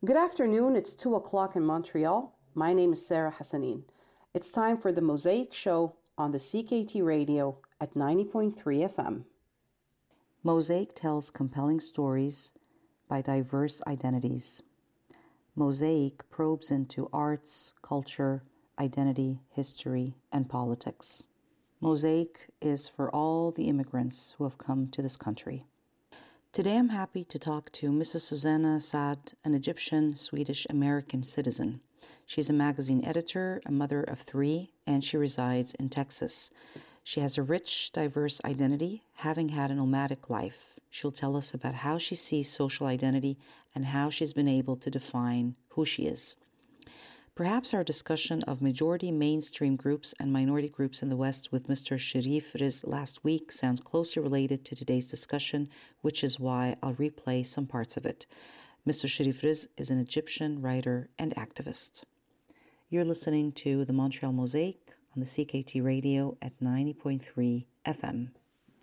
Good afternoon. It's 2 o'clock in Montreal. My name is Sarah Hassanin. It's time for the Mosaic Show on the CKT radio at 90.3 FM. Mosaic tells compelling stories by diverse identities. Mosaic probes into arts, culture, identity, history, and politics. Mosaic is for all the immigrants who have come to this country. Today I'm happy to talk to Mrs. Susanna Saad, an Egyptian Swedish American citizen. She's a magazine editor, a mother of three, and she resides in Texas. She has a rich, diverse identity, having had a nomadic life. She'll tell us about how she sees social identity and how she's been able to define who she is. Perhaps our discussion of majority mainstream groups and minority groups in the West with Mr. Sharif Riz last week sounds closely related to today's discussion, which is why I'll replay some parts of it. Mr. Sharif Riz is an Egyptian writer and activist. You're listening to the Montreal Mosaic on the CKT radio at 90.3 FM.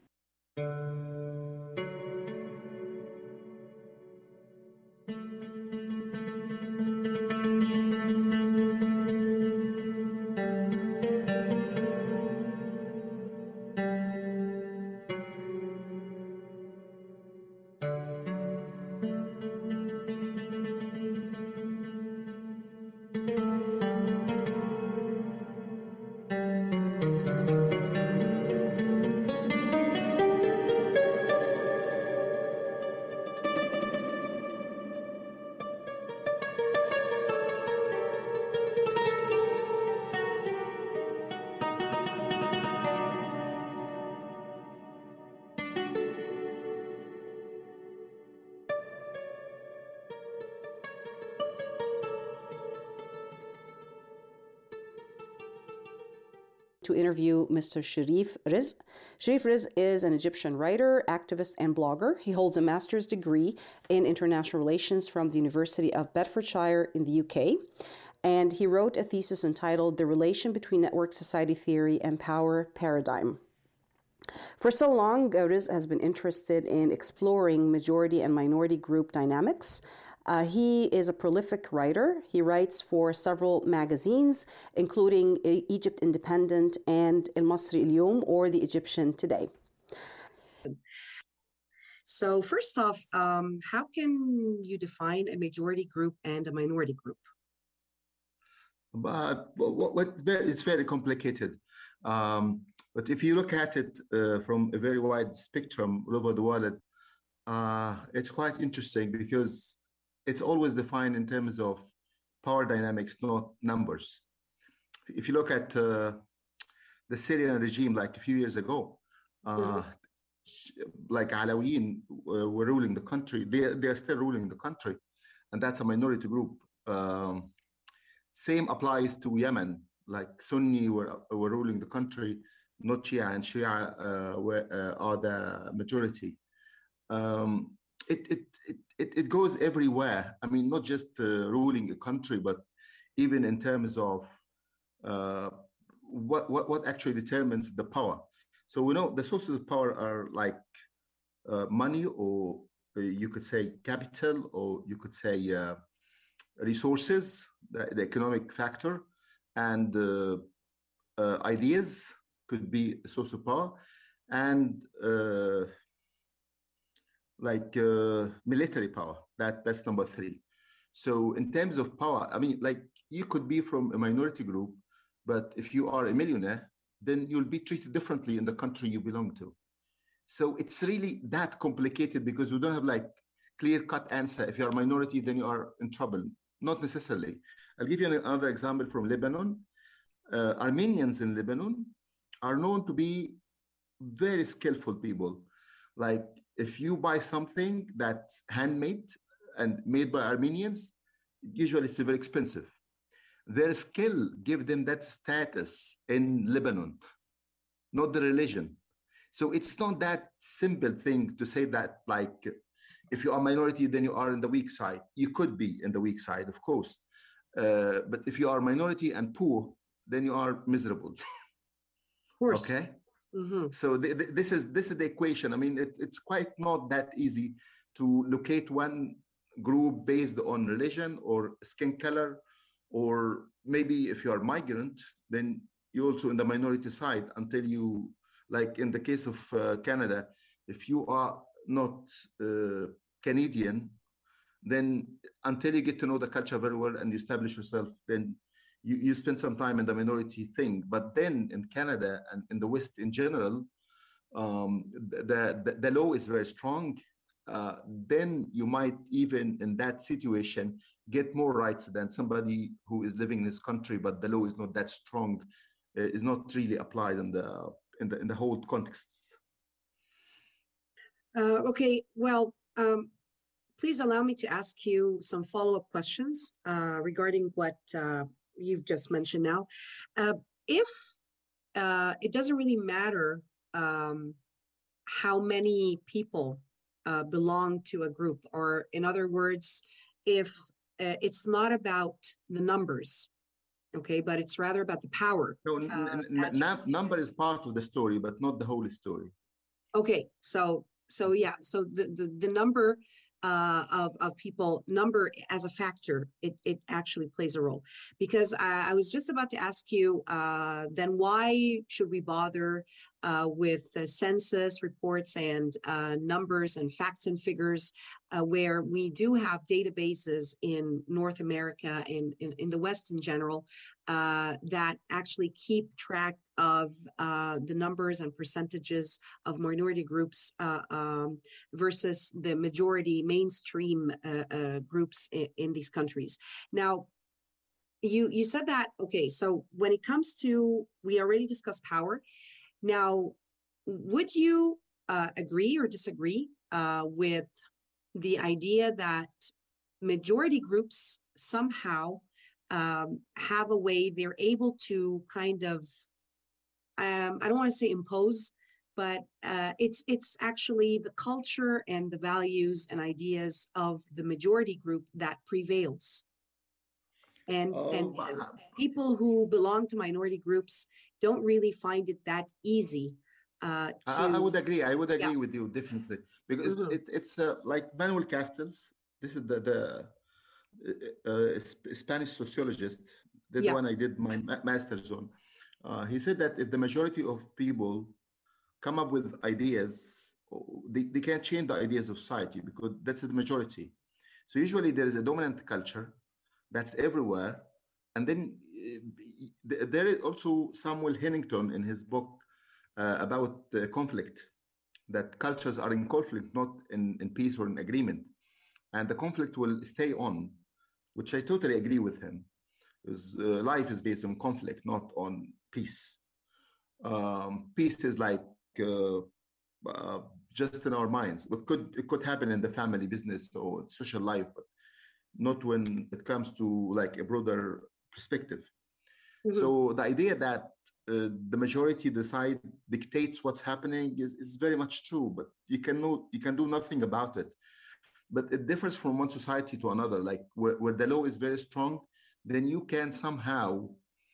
to interview Mr. Sharif Riz. Sharif Riz is an Egyptian writer, activist, and blogger. He holds a master's degree in international relations from the University of Bedfordshire in the UK. And he wrote a thesis entitled The Relation Between Network Society Theory and Power Paradigm. For so long, Riz has been interested in exploring majority and minority group dynamics. Uh, he is a prolific writer. He writes for several magazines, including Egypt Independent and El Masri El Yom or The Egyptian Today. So, first off, um, how can you define a majority group and a minority group? But what, what, it's very complicated. Um, but if you look at it uh, from a very wide spectrum all over the world, uh, it's quite interesting because it's always defined in terms of power dynamics, not numbers. If you look at uh, the Syrian regime, like a few years ago, uh, mm-hmm. like Alawiyin uh, were ruling the country. They they are still ruling the country, and that's a minority group. Um, same applies to Yemen. Like Sunni were were ruling the country, not Shia, and Shia uh, were, uh, are the majority. Um, it, it, it, it goes everywhere. I mean, not just uh, ruling a country, but even in terms of uh, what, what, what actually determines the power. So we know the sources of power are like uh, money, or uh, you could say capital, or you could say uh, resources, the, the, economic factor, and uh, ideas could be a source of power, and like uh, military power. That that's number three. So in terms of power, I mean, like you could be from a minority group, but if you are a millionaire, then you'll be treated differently in the country you belong to. So it's really that complicated because we don't have like clear-cut answer. If you're a minority, then you are in trouble. Not necessarily. I'll give you another example from Lebanon. Uh, Armenians in Lebanon are known to be very skillful people. Like if you buy something that's handmade and made by Armenians, usually it's very expensive. Their skill give them that status in Lebanon, not the religion. So it's not that simple thing to say that like if you are minority, then you are in the weak side. You could be in the weak side, of course. Uh, but if you are minority and poor, then you are miserable. Of course. Okay. Mm-hmm. So the, the, this is this is the equation. I mean, it, it's quite not that easy to locate one group based on religion or skin color, or maybe if you are migrant, then you're also in the minority side until you, like in the case of uh, Canada, if you are not uh, Canadian, then until you get to know the culture very well and you establish yourself, then you, you spend some time in the minority thing. But then in Canada and in the West in general, um, the, the, the law is very strong. Uh, then you might even in that situation get more rights than somebody who is living in this country, but the law is not that strong, uh, is not really applied in the in the in the whole context. Uh, okay, well, um, please allow me to ask you some follow-up questions uh, regarding what uh, you've just mentioned now. Uh, if uh, it doesn't really matter um, how many people uh, belong to a group, or in other words, if uh, it's not about the numbers, okay, but it's rather about the power. No, n- Uh, n- as n- you num- number is part of the story, but not the whole story. Okay, so so yeah, so the the, the number uh, of of people number as a factor, it it actually plays a role. Because I, I was just about to ask you, uh, then why should we bother uh, with the census reports and uh, numbers and facts and figures, uh, where we do have databases in North America and in, in the West in general uh, that actually keep track of uh, the numbers and percentages of minority groups uh, um, versus the majority mainstream uh, uh, groups in, in these countries. Now, you you said that okay. So when it comes to we already discussed power. Now, would you uh, agree or disagree uh, with the idea that majority groups somehow um, have a way they're able to kind of um, I don't want to say impose, but uh, it's it's actually the culture and the values and ideas of the majority group that prevails. And and, Oh, and uh, people who belong to minority groups don't really find it that easy uh, to. I, I would agree. I would Yeah. agree with you definitely because Mhm. it, it's uh, like Manuel Castells. This is the the uh, uh, Sp- Spanish sociologist. The Yeah. one I did my ma- master's on. Uh, he said that if the majority of people come up with ideas, oh, they, they can't change the ideas of society because that's the majority. So usually there is a dominant culture that's everywhere. And then uh, th- there is also Samuel Hennington in his book uh, about uh, conflict, that cultures are in conflict, not in, in peace or in agreement. And the conflict will stay on, which I totally agree with him. Because uh, life is based on conflict, not on peace. Um, peace is like uh, uh, just in our minds. It could it could happen in the family business or social life, but not when it comes to like a broader perspective. Mhm. So the idea that uh, the majority decide dictates what's happening is, is very much true, but you cannot you can do nothing about it. But it differs from one society to another. Like where, where the law is very strong, then you can somehow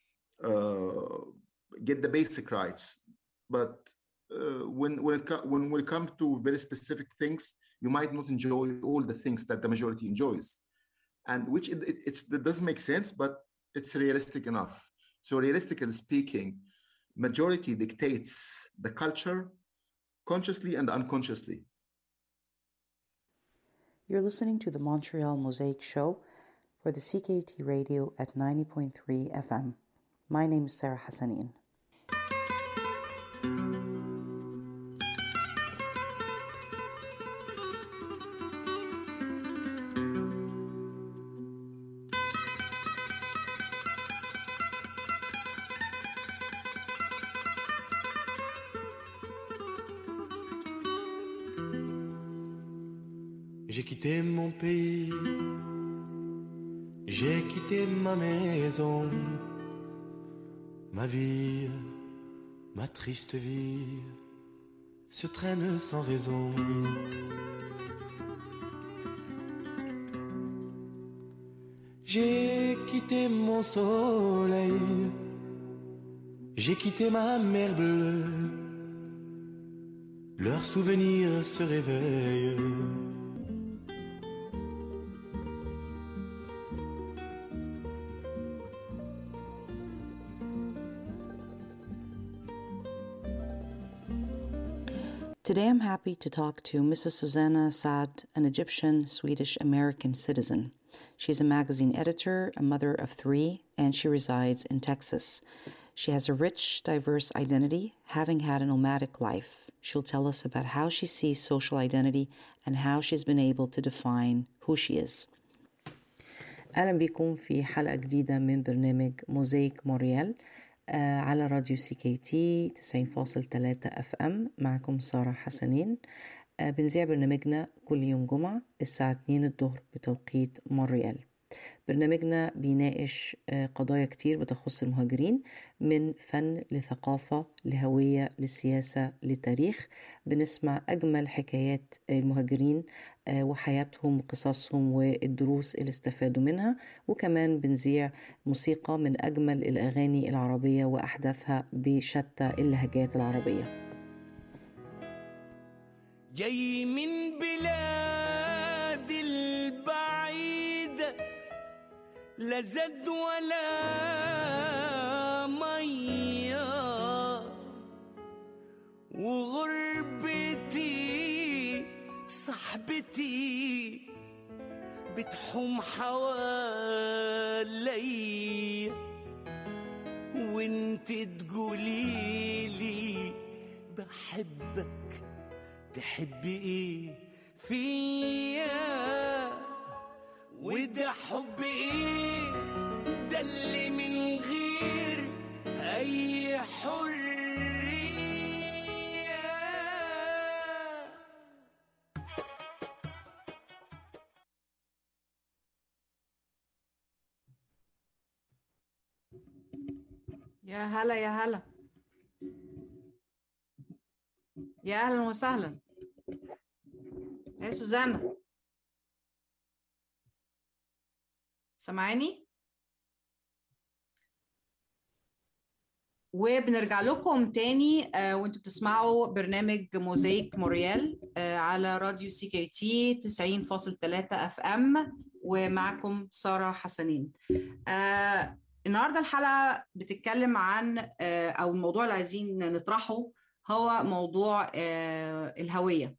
uh, get the basic rights. But uh, when when it co- when we come to very specific things, you might not enjoy all the things that the majority enjoys, and which it, it, it's, it doesn't make sense, but it's realistic enough. So realistically speaking, majority dictates the culture consciously and unconsciously. You're listening to the Montreal Mosaic Show for the CKT radio at 90.3 FM. My name is Sarah Hassanin. J'ai quitté mon pays, j'ai quitté ma maison, ma vie, ma triste vie se traîne sans raison. J'ai quitté mon soleil, j'ai quitté ma mer bleue, leurs souvenirs se réveillent. Today I'm happy to talk to Mrs. Susanna Saad, an Egyptian Swedish American citizen. She's a magazine editor, a mother of three, and she resides in Texas. She has a rich, diverse identity, having had a nomadic life. She'll tell us about how she sees social identity and how she's been able to define who she is. أهلا بكم في حلقة جديدة من برنامج موزايك موريال آه على راديو سي كي تي 90.3 اف ام معكم سارة حسنين آه بنذيع برنامجنا كل يوم جمعة الساعة 2 الظهر بتوقيت مونريال برنامجنا بيناقش آه قضايا كتير بتخص المهاجرين من فن لثقافة لهوية لسياسة لتاريخ بنسمع أجمل حكايات المهاجرين وحياتهم وقصصهم والدروس اللي استفادوا منها وكمان بنذيع موسيقى من أجمل الأغاني العربية وأحداثها بشتى اللهجات العربية جاي من بلاد البعيدة لا زاد ولا مية وغربتي صاحبتي بتحوم حوالي وانت تقوليلي بحبك تحبي ايه فيا وده حب ايه ده اللي من غير اي حريه يا هلا يا هلا يا اهلا وسهلا يا سوزانا سامعاني وبنرجع لكم تاني آه وانتوا بتسمعوا برنامج موزايك موريال آه على راديو سي كي تي 90.3 اف ام ومعكم ساره حسنين آه النهارده الحلقه بتتكلم عن او الموضوع اللي عايزين نطرحه هو موضوع الهويه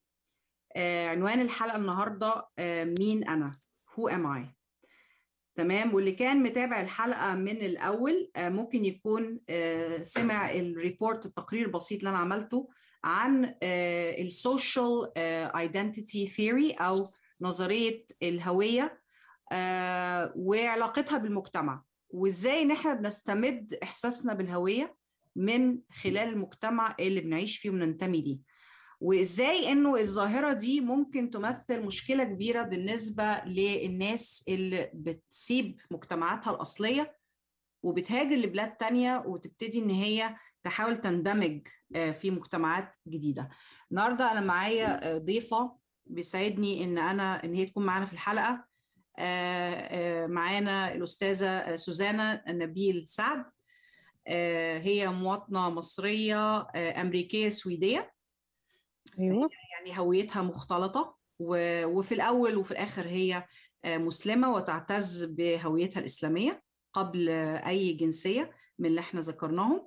عنوان الحلقه النهارده مين انا who am I تمام واللي كان متابع الحلقه من الاول ممكن يكون سمع الريبورت التقرير البسيط اللي انا عملته عن السوشيال ايدنتيتي ثيوري او نظريه الهويه وعلاقتها بالمجتمع وازاي ان احنا بنستمد احساسنا بالهويه من خلال المجتمع اللي بنعيش فيه وننتمي ليه وازاي انه الظاهره دي ممكن تمثل مشكله كبيره بالنسبه للناس اللي بتسيب مجتمعاتها الاصليه وبتهاجر لبلاد تانية وتبتدي ان هي تحاول تندمج في مجتمعات جديده النهارده انا معايا ضيفه بيسعدني ان انا ان هي تكون معانا في الحلقه معانا الأستاذة سوزانا نبيل سعد هي مواطنة مصرية أمريكية سويدية أيوة. يعني هويتها مختلطة وفي الأول وفي الآخر هي مسلمة وتعتز بهويتها الإسلامية قبل أي جنسية من اللي احنا ذكرناهم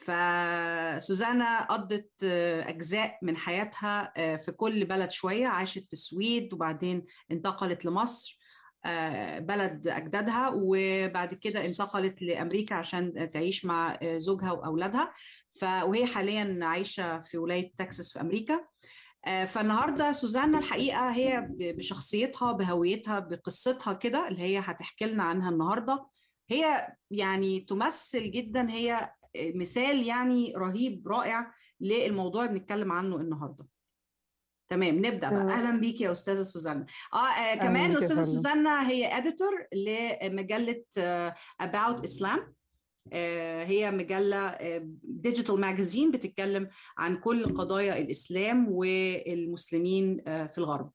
فسوزانا قضت أجزاء من حياتها في كل بلد شوية عاشت في السويد وبعدين انتقلت لمصر بلد أجدادها وبعد كده انتقلت لأمريكا عشان تعيش مع زوجها وأولادها وهي حاليا عايشة في ولاية تكساس في أمريكا فالنهارده سوزانا الحقيقه هي بشخصيتها بهويتها بقصتها كده اللي هي هتحكي لنا عنها النهارده هي يعني تمثل جدا هي مثال يعني رهيب رائع للموضوع اللي بنتكلم عنه النهارده تمام نبدا بقى اهلا بيكي يا استاذه سوزانا اه, آه كمان الاستاذه سوزانا هي اديتور لمجله اباوت اسلام آه هي مجله ديجيتال ماجازين بتتكلم عن كل قضايا الاسلام والمسلمين آه في الغرب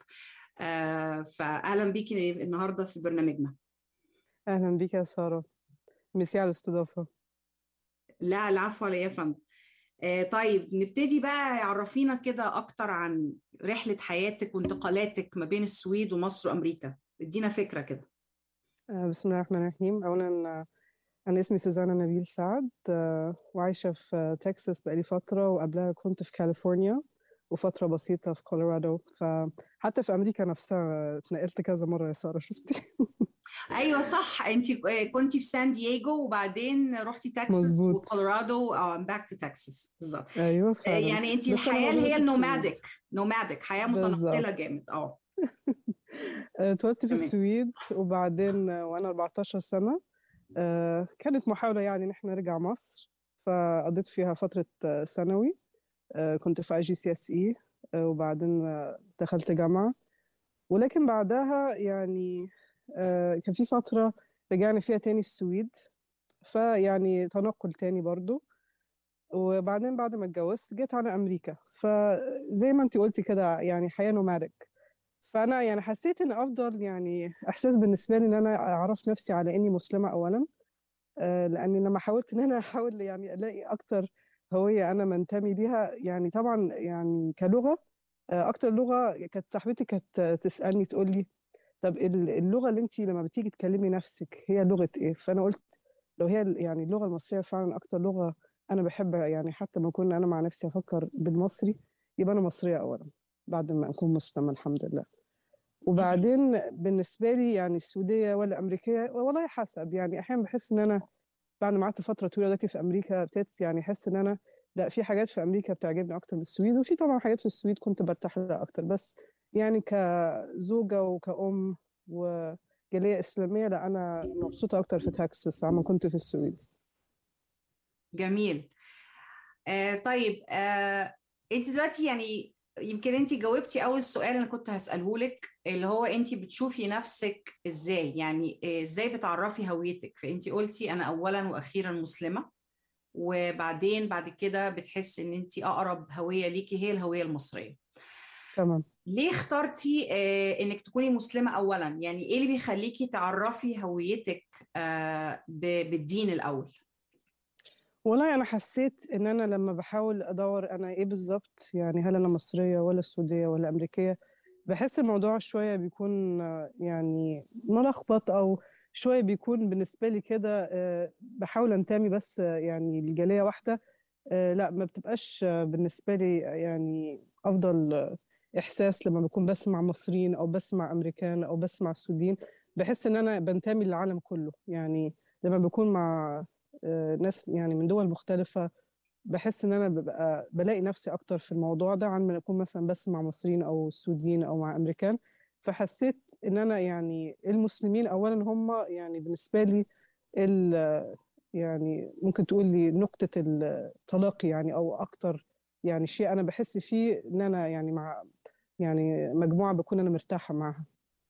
فاهلا بيكي النهارده في برنامجنا اهلا بيكي يا ساره ميرسي على الاستضافه لا العفو على ايه يا فندم طيب نبتدي بقى عرفينا كده اكتر عن رحله حياتك وانتقالاتك ما بين السويد ومصر وامريكا ادينا فكره كده بسم الله الرحمن الرحيم اولا انا اسمي سوزانا نبيل سعد وعايشه في تكساس بقالي فتره وقبلها كنت في كاليفورنيا وفترة بسيطة في كولورادو فحتى في أمريكا نفسها اتنقلت كذا مرة يا سارة شفتي ايوه صح انت كنت في سان دييغو وبعدين رحتي تكساس مظبوط. وكولورادو باك تو تكساس بالظبط أيوه آه، فعلا يعني انت بس أنا الحياه اللي مولودة هي في السويد. النوماديك نوماديك حياه متنقله بالظبط. جامد اه اتولدت في تمام. السويد وبعدين وأنا 14 سنة آه، كانت محاولة يعني إن إحنا نرجع مصر فقضيت فيها فترة آه، ثانوي آه، كنت في اي جي سي اس اي وبعدين آه، دخلت جامعة ولكن بعدها يعني آه، كان في فترة رجعنا فيها تاني السويد فيعني تنقل تاني برضو وبعدين بعد ما اتجوزت جيت على أمريكا فزي ما انت قلتي كده يعني حياة نوماديك فأنا يعني حسيت إن أفضل يعني إحساس بالنسبة لي إن أنا أعرف نفسي على إني مسلمة أولا آه، لأني لما حاولت إن أنا أحاول يعني ألاقي أكتر هوية أنا منتمي ليها يعني طبعا يعني كلغة آه، أكتر لغة كانت صاحبتي كانت تسألني تقول لي طب ال- اللغة اللي أنت لما بتيجي تكلمي نفسك هي لغة إيه؟ فأنا قلت لو هي ال- يعني اللغة المصرية فعلا أكتر لغة أنا بحب يعني حتى ما أكون أنا مع نفسي أفكر بالمصري يبقى أنا مصرية أولا بعد ما أكون مسلمة الحمد لله وبعدين بالنسبة لي يعني السعودية ولا أمريكية والله حسب يعني أحيانا بحس إن أنا بعد ما قعدت فترة طويلة دلوقتي في أمريكا ابتديت يعني أحس إن أنا لا في حاجات في أمريكا بتعجبني أكتر من السويد وفي طبعا حاجات في السويد كنت برتاح لها أكتر بس يعني كزوجة وكأم وجالية إسلامية لا أنا مبسوطة أكتر في تكساس عما كنت في السويد جميل آه طيب آه انت دلوقتي يعني يمكن انت جاوبتي اول سؤال انا كنت هساله لك اللي هو انت بتشوفي نفسك ازاي يعني آه، ازاي بتعرفي هويتك فانت قلتي انا اولا واخيرا مسلمه وبعدين بعد كده بتحسي ان انت اقرب هويه ليكي هي الهويه المصريه تمام ليه اخترتي آه، انك تكوني مسلمه اولا يعني ايه اللي بيخليكي تعرفي هويتك آه، ب- بالدين الاول والله أنا حسيت إن أنا لما بحاول أدور أنا إيه بالظبط يعني هل أنا مصرية ولا سعودية ولا أمريكية بحس الموضوع شوية بيكون آه، يعني ملخبط أو شوية بيكون بالنسبة لي كده آه، بحاول أنتمي بس آه، يعني لجالية واحدة آه، لا ما بتبقاش آه، بالنسبة لي يعني أفضل آه، إحساس لما بكون بسمع مصريين أو بسمع أمريكان أو بسمع سعوديين بحس إن أنا بنتمي للعالم كله يعني لما بكون مع آه، ناس يعني من دول مختلفة بحس إن أنا ببقى بلاقي نفسي أكتر في الموضوع ده عن ما أكون مثلا بسمع مصريين أو سعوديين أو مع أمريكان فحسيت إن أنا يعني المسلمين أولا هم يعني بالنسبة لي ال- يعني ممكن تقول لي نقطة التلاقي يعني أو أكتر يعني شيء أنا بحس فيه إن أنا يعني مع يعني مجموعة بكون أنا مرتاحة معها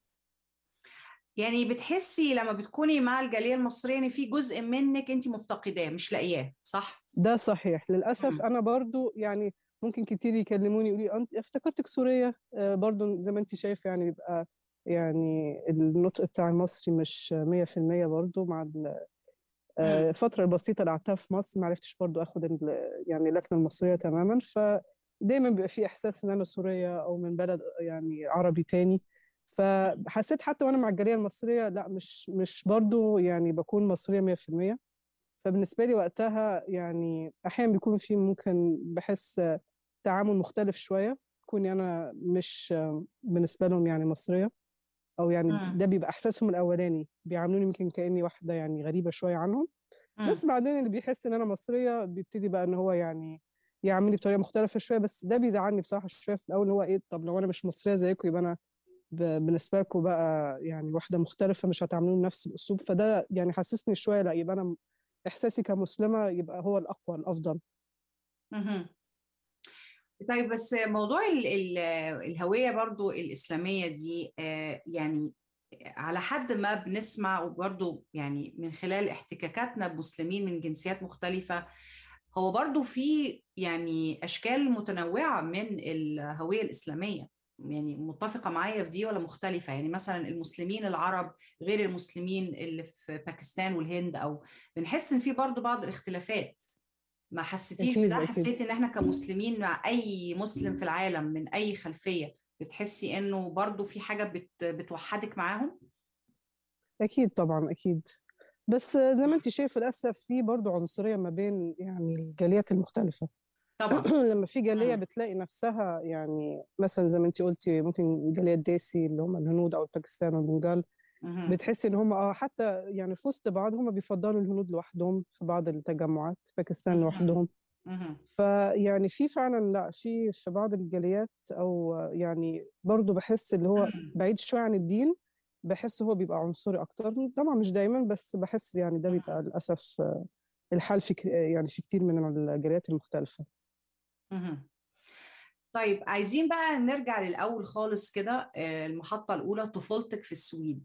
يعني بتحسي لما بتكوني مع الجالية المصرية ان في جزء منك انت مفتقداه مش لاقياه صح؟ ده صحيح للأسف مم. أنا برضو يعني ممكن كتير يكلموني يقولي أنت افتكرتك سورية آه، برضو زي ما أنت شايف يعني بيبقى يعني النطق بتاع المصري مش مية في المية برضو مع ال- آه، مم. الفترة البسيطة اللي قعدتها في مصر ما عرفتش برضو أخد ال- يعني اللكنة المصرية تماما فدايما بيبقى في إحساس إن أنا سورية أو من بلد يعني عربي تاني فحسيت حتى وأنا مع الجالية المصرية لا مش مش برضو يعني بكون مصرية مية في المية فبالنسبة لي وقتها يعني أحيانا بيكون في ممكن بحس تعامل مختلف شوية كوني أنا مش بالنسبة لهم يعني مصرية أو يعني مم. ده بيبقى إحساسهم الأولاني بيعاملوني يمكن كأني واحدة يعني غريبة شوية عنهم مم. بس بعدين اللي بيحس إن أنا مصرية بيبتدي بقى إن هو يعني يعاملني بطريقة مختلفة شوية بس ده بيزعلني بصراحة شوية في الأول هو إيه طب لو أنا مش مصرية زيكم يبقى أنا ب- بالنسبة لكم بقى يعني واحدة مختلفة مش هتعاملوني نفس الأسلوب فده يعني حسسني شوية لا يبقى أنا إحساسي كمسلمة يبقى هو الأقوى الأفضل مهم. طيب بس موضوع ال ال الهوية برضو الإسلامية دي آه، يعني على حد ما بنسمع وبرضو يعني من خلال احتكاكاتنا بمسلمين من جنسيات مختلفة هو برضو في يعني أشكال متنوعة من الهوية الإسلامية يعني متفقة معايا في دي ولا مختلفة يعني مثلا المسلمين العرب غير المسلمين اللي في باكستان والهند أو بنحس إن في برضو بعض الاختلافات ما حسيتيش أكيد بده أكيد حسيتي ان احنا كمسلمين مع اي مسلم في العالم من اي خلفية بتحسي انه برضو في حاجة بت بتوحدك معاهم أكيد طبعا أكيد بس زي ما أنت شايف للأسف في برضه عنصرية ما بين يعني الجاليات المختلفة طبعا لما في جالية مم. بتلاقي نفسها يعني مثلا زي ما انت قلتي ممكن جالية ديسي اللي هم الهنود او الباكستان والبنجال مهم. بتحسي ان هم اه حتى يعني في وسط بعض هم بيفضلوا الهنود لوحدهم في بعض التجمعات باكستان مهم. لوحدهم مهم. فيعني في فعلا لا في في بعض الجاليات او يعني برضو بحس اللي هو مم. بعيد شويه عن الدين بحس هو بيبقى عنصري اكتر طبعا مش دايما بس بحس يعني ده بيبقى للاسف آه، الحال في ك- يعني في كتير من الجاليات المختلفه مهم. طيب عايزين بقى نرجع للأول خالص كده آه، المحطة الأولى طفولتك في السويد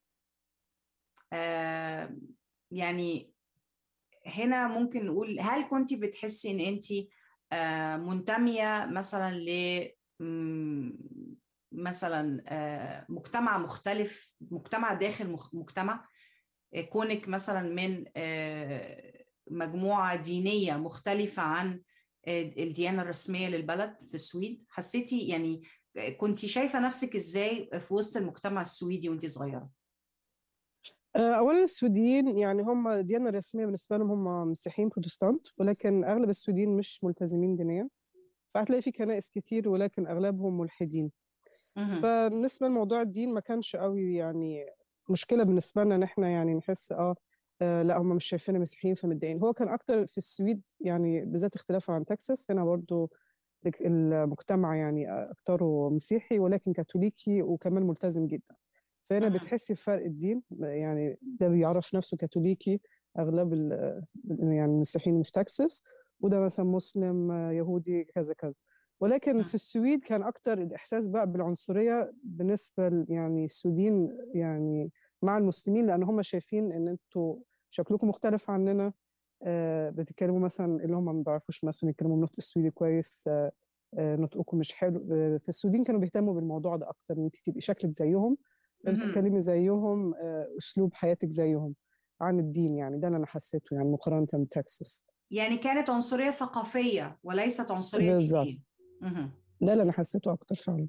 آه، يعني هنا ممكن نقول هل كنت بتحسي ان انت آه، منتمية مثلا ل مم، مثلا آه، مجتمع مختلف مجتمع داخل مخ- مجتمع آه، كونك مثلا من آه، مجموعة دينية مختلفة عن آه، الديانة الرسمية للبلد في السويد حسيتي يعني كنت شايفة نفسك ازاي في وسط المجتمع السويدي وانت صغيرة آه، اولا السويديين يعني هم الديانه الرسميه بالنسبه لهم هم مسيحيين بروتستانت ولكن اغلب السويديين مش ملتزمين دينيا فهتلاقي في كنائس كتير ولكن اغلبهم ملحدين مهم. فبالنسبه لموضوع الدين ما كانش قوي يعني مشكله بالنسبه لنا ان احنا يعني نحس اه, آه لا هم مش شايفيننا مسيحيين فمتضايقين هو كان اكتر في السويد يعني بالذات اختلافا عن تكساس هنا برضو المجتمع يعني اكتره مسيحي ولكن كاثوليكي وكمان ملتزم جدا فهنا مهم. بتحسي بفرق الدين يعني ده بيعرف نفسه كاثوليكي اغلب ال- يعني المسيحيين في تكساس وده مثلا مسلم آه، يهودي كذا كذا ولكن مم. في السويد كان اكتر الاحساس بقى بالعنصريه بالنسبه ل- يعني السويدين يعني مع المسلمين لان هم شايفين ان انتوا شكلكم مختلف عننا آه، بتتكلموا مثلا اللي هم ما بيعرفوش مثلا يتكلموا النطق السويدي كويس آه، آه، نطقكم مش حلو آه، في السويدين كانوا بيهتموا بالموضوع ده اكتر ان انت تبقي شكلك زيهم مهم. بتتكلمي زيهم آه، اسلوب حياتك زيهم عن الدين يعني ده اللي انا حسيته يعني مقارنه بتكساس يعني كانت عنصرية ثقافية وليست عنصرية بالظبط دينية مهم. ده اللي انا حسيته اكتر فعلا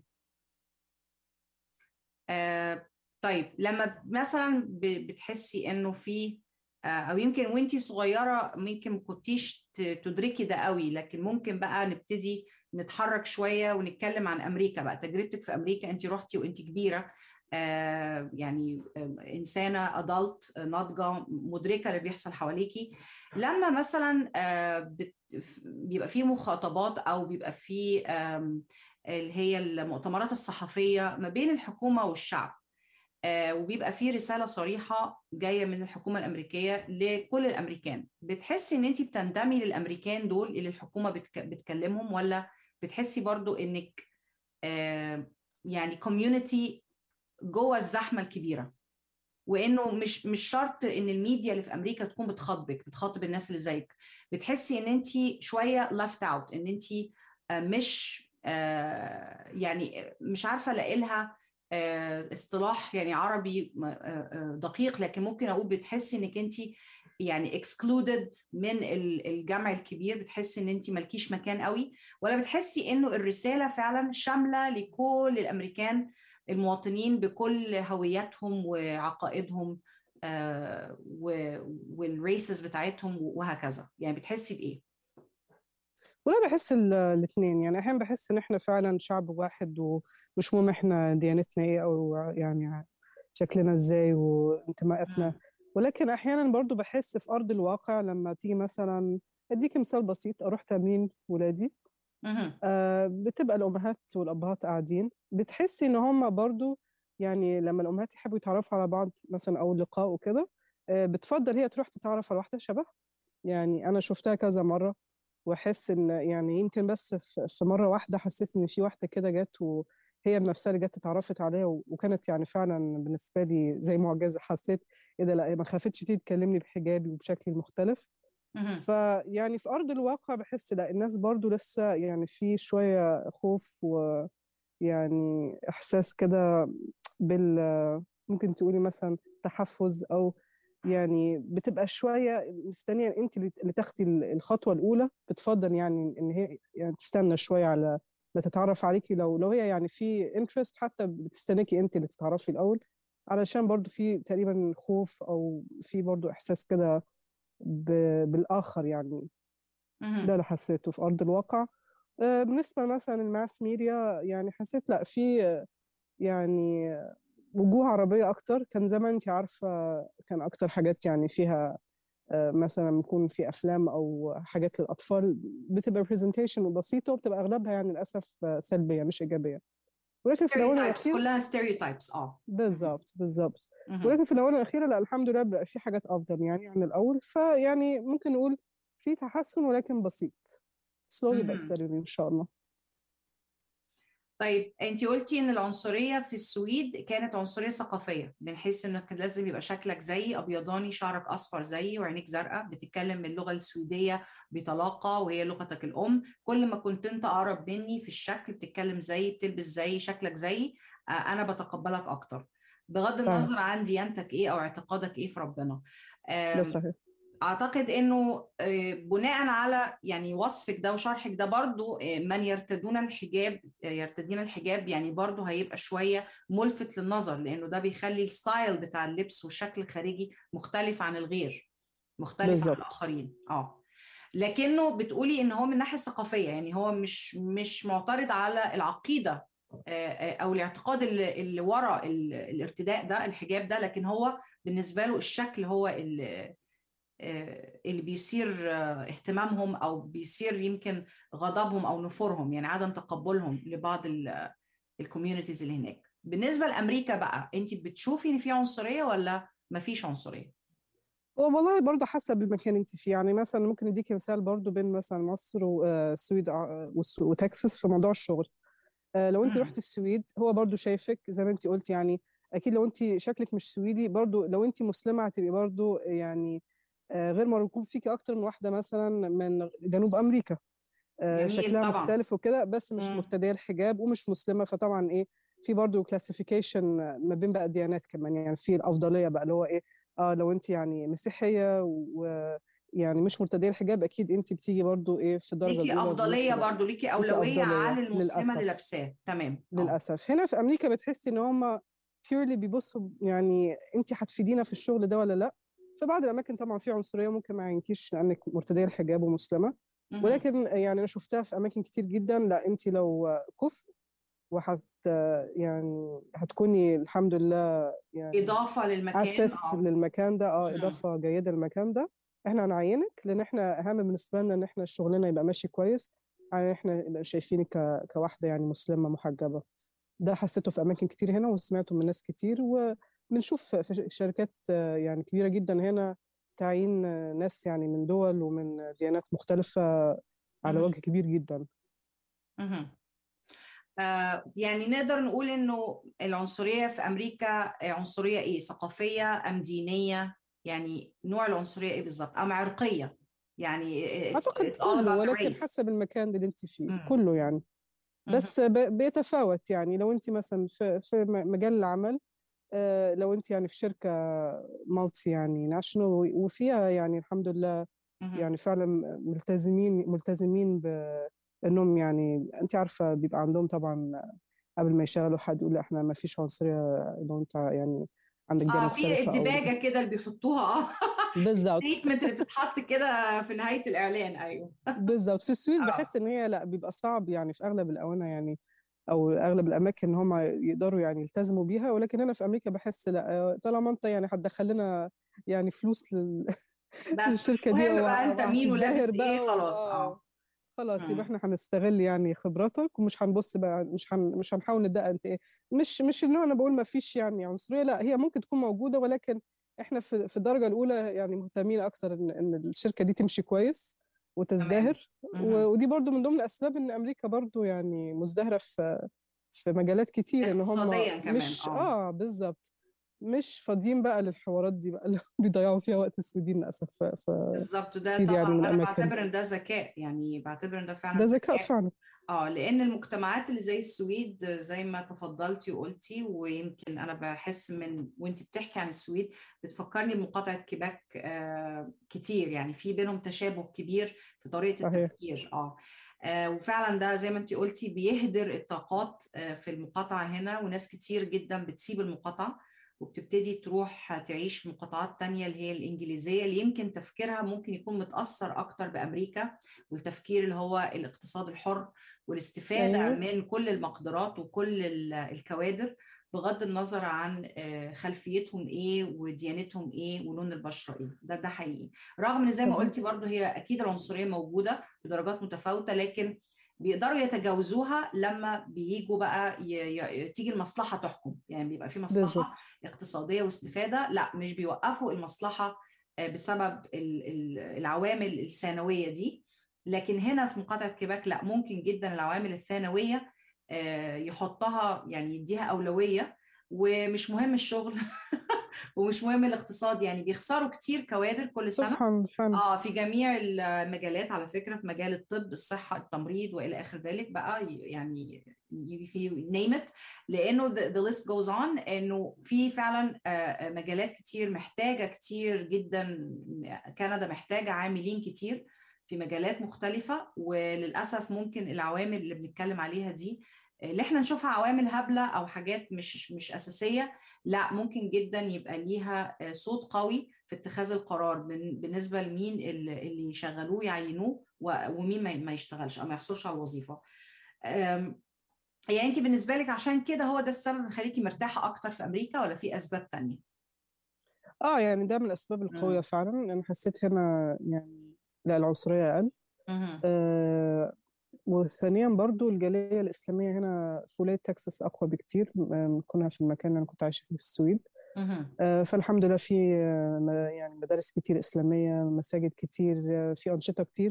آه طيب لما مثلا ب- بتحسي انه في آه او يمكن وانتي صغيرة ممكن ما كنتيش ت- تدركي ده قوي لكن ممكن بقى نبتدي نتحرك شوية ونتكلم عن امريكا بقى تجربتك في امريكا انتي رحتي وانتي كبيرة آه يعني آه انسانة ادلت ناضجة مدركة اللي بيحصل حواليكي لما مثلا آه بت- بيبقى في مخاطبات او بيبقى في آم، اللي هي المؤتمرات الصحفية ما بين الحكومة والشعب آه، وبيبقى فيه رسالة صريحة جاية من الحكومة الأمريكية لكل الأمريكان بتحسي إن أنت بتنتمي للأمريكان دول اللي الحكومة بتك... بتكلمهم ولا بتحسي برضو إنك آه، يعني كوميونتي جوه الزحمة الكبيرة وانه مش مش شرط ان الميديا اللي في امريكا تكون بتخاطبك بتخاطب الناس اللي زيك بتحسي ان انت شويه left out ان انت مش آه، يعني مش عارفه الاقي لها آه، اصطلاح يعني عربي آه، آه، دقيق لكن ممكن اقول بتحسي انك انت يعني excluded من ال- الجمع الكبير بتحسي ان انت مالكيش مكان قوي ولا بتحسي انه الرساله فعلا شامله لكل الامريكان المواطنين بكل هوياتهم وعقائدهم آه، و- والريسز بتاعتهم وهكذا يعني بتحسي بايه وانا بحس الاثنين يعني احيانا بحس ان احنا فعلا شعب واحد ومش مهم احنا ديانتنا ايه او يعني شكلنا ازاي وانتماءاتنا مم. ولكن احيانا برضو بحس في ارض الواقع لما تيجي مثلا اديك مثال بسيط اروح تمرين ولادي مهم. آه، بتبقى الامهات والابهات قاعدين بتحسي ان هم برضو يعني لما الامهات يحبوا يتعرفوا على بعض مثلا او لقاء وكده آه، بتفضل هي تروح تتعرف على واحده شبه يعني انا شفتها كذا مره واحس ان يعني يمكن بس في في مره واحده حسيت ان في واحده كده جت وهي بنفسها اللي جت اتعرفت عليها و- وكانت يعني فعلا بالنسبه لي زي معجزه حسيت ايه ده لا ما خافتش تيجي تكلمني بحجابي وبشكلي المختلف مهم. فيعني في أرض الواقع بحس لا الناس برضو لسه يعني في شوية خوف ويعني إحساس كده بال ممكن تقولي مثلا تحفز أو يعني بتبقى شوية مستنية أنت اللي اللي تاخدي الخطوة الأولى بتفضل يعني إن هي يعني تستنى شوية على ما تتعرف عليكي لو لو هي يعني في انترست حتى بتستناكي أنت اللي تتعرفي الأول علشان برضو في تقريبا خوف أو في برضو إحساس كده ب- بالآخر يعني مهم. ده اللي حسيته في أرض الواقع آه، بالنسبة مثلا الماس ميديا يعني حسيت لا في آه، يعني آه، وجوه عربية أكتر كان زمان أنت عارفة كان أكتر حاجات يعني فيها آه، مثلا بيكون في أفلام أو حاجات للأطفال بتبقى برزنتيشن بسيطة وبتبقى أغلبها يعني للأسف آه، سلبية مش إيجابية ولكن في الآونة stereotypes الأخيرة كلها stereotypes اه بالظبط بالظبط مهم. ولكن في الآونة الأخيرة لا الحمد لله بقى في حاجات أفضل يعني عن الأول فيعني ممكن نقول في تحسن ولكن بسيط slowly but مهم. steadily إن شاء الله طيب انت قلتي ان العنصريه في السويد كانت عنصريه ثقافيه من حيث انك لازم يبقى شكلك زيي ابيضاني شعرك اصفر زيي وعينيك زرقاء بتتكلم اللغه السويديه بطلاقه وهي لغتك الام كل ما كنت انت اقرب مني في الشكل بتتكلم زيي بتلبس زيي شكلك زيي آه، انا بتقبلك اكتر بغض صحيح. النظر عن ديانتك ايه او اعتقادك ايه في ربنا ده آم، صحيح اعتقد انه آه، بناء على يعني وصفك ده وشرحك ده برضو آه، من يرتدون الحجاب آه، يرتدين الحجاب يعني برضو هيبقى شوية ملفت للنظر لانه ده بيخلي الستايل بتاع اللبس والشكل الخارجي مختلف عن الغير مختلف عن بالظبط. الاخرين اه لكنه بتقولي ان هو من الناحيه الثقافيه يعني هو مش مش معترض على العقيده آه، آه، او الاعتقاد اللي, اللي وراء ال- الارتداء ده الحجاب ده لكن هو بالنسبه له الشكل هو اللي آه، اللي بيثير آه، اهتمامهم او بيثير يمكن غضبهم او نفورهم يعني عدم تقبلهم لبعض الكوميونيتيز اللي هناك بالنسبه لامريكا بقى انت بتشوفي ان في عنصريه ولا ما فيش عنصريه هو والله برضه حسب المكان انت فيه يعني مثلا ممكن اديكي مثال برضه بين مثلا مصر والسويد آه، والس- وتكساس في موضوع الشغل آه، لو انت مم. رحت السويد هو برضه شايفك زي ما انت قلت يعني اكيد لو انت شكلك مش سويدي برضه لو انت مسلمه هتبقي برضه يعني آه، غير مرغوب فيكي اكتر من واحده مثلا من جنوب امريكا آه، جميل شكلها طبعاً. مختلف وكده بس مش مم. مرتديه الحجاب ومش مسلمه فطبعا ايه في برضه كلاسيفيكيشن ما بين بقى الديانات كمان يعني في الافضليه بقى اللي هو ايه اه لو انت يعني مسيحيه ويعني مش مرتديه الحجاب اكيد انت بتيجي برضه ايه في الدرجه ليكي الاولى افضليه بالنسبة- برضو ليكي اولويه أفضلية، على المسلمه للأسف. اللي لابساه تمام آه. للاسف هنا في امريكا بتحسي ان هم بيورلي بيبصوا يعني انت هتفيدينا في الشغل ده ولا لا في بعض الاماكن طبعا في عنصريه ممكن ما يعنيكيش لانك مرتديه الحجاب ومسلمه مهم. ولكن يعني انا شفتها في اماكن كتير جدا لا انت لو كفء وحت يعني هتكوني الحمد لله يعني اضافه للمكان اسيت اه للمكان ده اه مم. اضافه جيده للمكان ده احنا هنعينك لان احنا اهم بالنسبه لنا ان احنا شغلنا يبقى ماشي كويس يعني احنا نبقى شايفينك ك- كواحده يعني مسلمه محجبه ده حسيته في اماكن كتير هنا وسمعته من ناس كتير وبنشوف في شركات آه، يعني كبيره جدا هنا تعيين آه، ناس يعني من دول ومن ديانات مختلفه على مهم. وجه كبير جدا مهم. آه يعني نقدر نقول انه العنصريه في امريكا آه، عنصريه ايه ثقافيه ام دينيه يعني نوع العنصريه ايه بالظبط ام عرقيه يعني it's, اعتقد it's all كله about the ولكن race. حسب المكان اللي انت فيه مم. كله يعني مهم. بس ب- بيتفاوت يعني لو انت مثلا في في م- مجال العمل آه، لو انت يعني في شركه مالتي يعني ناشونال وفيها يعني الحمد لله مهم. يعني فعلا ملتزمين ملتزمين بانهم يعني انت عارفه بيبقى عندهم طبعا قبل ما يشغلوا حد يقول لا احنا ما فيش عنصريه لو انت يعني عندك ديانه اه في مختلفه او الدباجه كده اللي بيحطوها اه بالظبط الستيتمنت اللي بتتحط كده في نهايه الاعلان ايوه بالظبط في السويد آه. بحس ان هي لا بيبقى صعب يعني في اغلب الاونه يعني او اغلب الاماكن ان هم يقدروا يعني يلتزموا بيها ولكن هنا في امريكا بحس لا آه، طالما انت يعني هتدخل لنا يعني فلوس لل... بس مش الشركه دي مهم او بقى انت مين ولابس وهتزدهر بقى ايه و- خلاص آه، اه خلاص مم. يبقى احنا هنستغل يعني خبراتك ومش هنبص بقى مش هن مش هنحاول ندقق انت ايه مش مش ان انا بقول ما فيش يعني عنصريه لا هي ممكن تكون موجوده ولكن احنا في في الدرجه الاولى يعني مهتمين اكتر ان ان الشركه دي تمشي كويس وتزدهر مهم. و- ودي برضو من ضمن الاسباب ان امريكا برضو يعني مزدهره في في مجالات كتير ان هم اقتصاديا كمان مش اه اه بالظبط مش فاضيين بقى للحوارات دي بقى اللي بيضيعوا فيها وقت السويدين للاسف ف- ف- بالظبط ده كتير يعني طبعا من انا الاماكن بعتبر ان ده ذكاء يعني بعتبر ان ده فعلا ده ذكاء فعلا اه لان المجتمعات اللي زي السويد زي ما تفضلتي وقلتي ويمكن انا بحس من وانت بتحكي عن السويد بتفكرني بمقاطعه كيباك آه كتير يعني في بينهم تشابه كبير في طريقه صحيح. التفكير اه آه، وفعلا ده زي ما انت قلتي بيهدر الطاقات آه، في المقاطعه هنا وناس كتير جدا بتسيب المقاطعه وبتبتدي تروح تعيش في مقاطعات تانية اللي هي الإنجليزية اللي يمكن تفكيرها ممكن يكون متأثر أكتر بأمريكا والتفكير اللي هو الاقتصاد الحر والاستفادة أيوة. من كل المقدرات وكل ال- الكوادر بغض النظر عن آه، خلفيتهم ايه وديانتهم ايه ولون البشره ايه ده ده حقيقي رغم ان زي ما طب قلتي برضو هي اكيد العنصريه موجوده بدرجات متفاوته لكن بيقدروا يتجاوزوها لما بييجوا بقى ي... ي... تيجي المصلحه تحكم يعني بيبقى في مصلحه بالظبط اقتصاديه واستفاده لا مش بيوقفوا المصلحه آه، بسبب ال- ال- العوامل الثانويه دي لكن هنا في مقاطعه كيباك لا ممكن جدا العوامل الثانويه آه، يحطها يعني يديها اولويه ومش مهم الشغل ومش مهم الاقتصاد يعني بيخسروا كتير كوادر كل سنه سبحان فعلا اه في جميع المجالات على فكره في مجال الطب الصحه التمريض والى اخر ذلك بقى ي- يعني نيم ات لانه the, the list goes on انه في فعلا آه، آه، مجالات كتير محتاجه كتير جدا كندا محتاجه عاملين كتير في مجالات مختلفه وللاسف ممكن العوامل اللي بنتكلم عليها دي اللي احنا نشوفها عوامل هبله او حاجات مش مش اساسيه لا ممكن جدا يبقى ليها آه، صوت قوي في اتخاذ القرار بن- بالنسبه لمين اللي اللي يشغلوه يعينوه و- ومين ما ما يشتغلش او ما يحصلش على الوظيفه. أم، يعني انت بالنسبه لك عشان كده هو ده السبب اللي مخليكي مرتاحه اكتر في امريكا ولا في اسباب تانية؟ اه يعني ده من الاسباب القويه مم. فعلا انا حسيت هنا يعني لا العنصريه اقل مهم. آه وثانيا برضو الجاليه الاسلاميه هنا في ولايه تكساس اقوى بكتير من كونها في المكان اللي انا كنت عايشه فيه في السويد مهم. آه فالحمد لله في آه، م- يعني مدارس كتير اسلاميه مساجد كتير آه، في انشطه كتير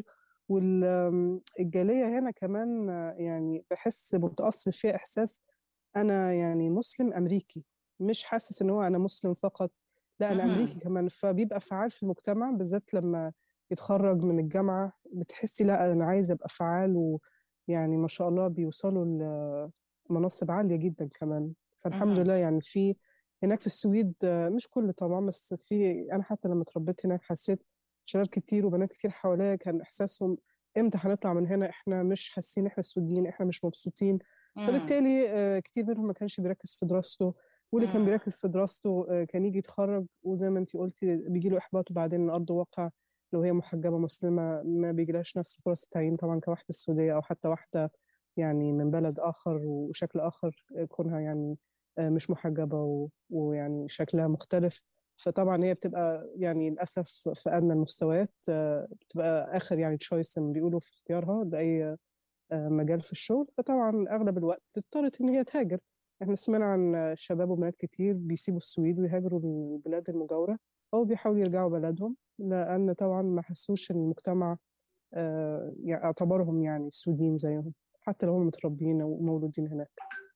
والجاليه هنا كمان آه، يعني بحس متاثر فيها احساس انا يعني مسلم امريكي مش حاسس ان هو انا مسلم فقط لا انا مهم. امريكي كمان فبيبقى فعال في المجتمع بالذات لما يتخرج من الجامعه بتحسي لا انا عايزه ابقى فعال ويعني ما شاء الله بيوصلوا لمناصب عاليه جدا كمان فالحمد مهم. لله يعني في هناك في السويد آه، مش كل طبعا بس في انا حتى لما اتربيت هناك حسيت شباب كتير وبنات كتير حواليا كان احساسهم امتى هنطلع من هنا احنا مش حاسين احنا سودين احنا مش مبسوطين مم. فبالتالي آه، كتير منهم ما كانش بيركز في دراسته واللي كان مم. بيركز في دراسته آه، كان يجي يتخرج وزي ما انتي قلتي بيجي له احباط وبعدين من ارض الواقع لو هي محجبه مسلمه ما بيجيلهاش نفس فرص التعيين طبعا كواحده سعوديه او حتى واحده يعني من بلد اخر وشكل اخر آه، كونها يعني آه، مش محجبه و- ويعني شكلها مختلف فطبعا هي بتبقى يعني للاسف في ادنى المستويات آه، بتبقى اخر يعني تشويس زي ما بيقولوا في اختيارها لاي آه، مجال في الشغل فطبعا اغلب الوقت اضطرت ان هي تهاجر احنا سمعنا عن شباب وبنات كتير بيسيبوا السويد ويهاجروا للبلاد المجاورة او بيحاولوا يرجعوا بلدهم لان طبعا ما حسوش ان المجتمع آه، يعني اعتبرهم يعني سودين زيهم حتى لو هم متربيين ومولودين هناك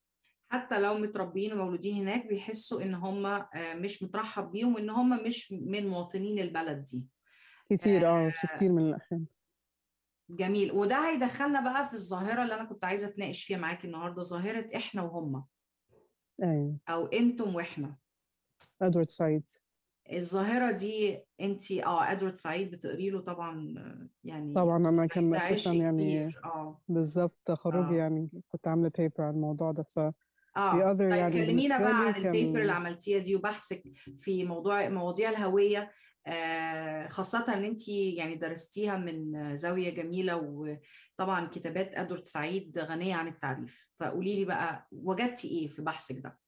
حتى لو متربيين ومولودين هناك بيحسوا ان هم آه، مش مترحب بيهم وان هم مش من مواطنين البلد دي كتير اه في كتير من الاحيان جميل وده هيدخلنا بقى في الظاهرة اللي انا كنت عايزة اتناقش فيها معاكي النهاردة ظاهرة احنا وهم ايوه او انتم واحنا ادوارد سعيد الظاهرة دي انت اه ادوارد سعيد بتقري له طبعا آه، يعني طبعا انا كان ده اساسا عشق يعني كبير اه بالظبط تخرجي آه. يعني كنت عامله بيبر عن الموضوع ده ف اه The other طيب يعني كلمينا بالنسبة بقى لي عن البيبر اللي كان- عملتيها دي وبحثك في موضوع مواضيع الهوية آه، خاصة ان انت يعني درستيها من زاوية جميلة وطبعا كتابات ادوارد سعيد غنية عن التعريف فقولي لي بقى وجدتي ايه في بحثك ده؟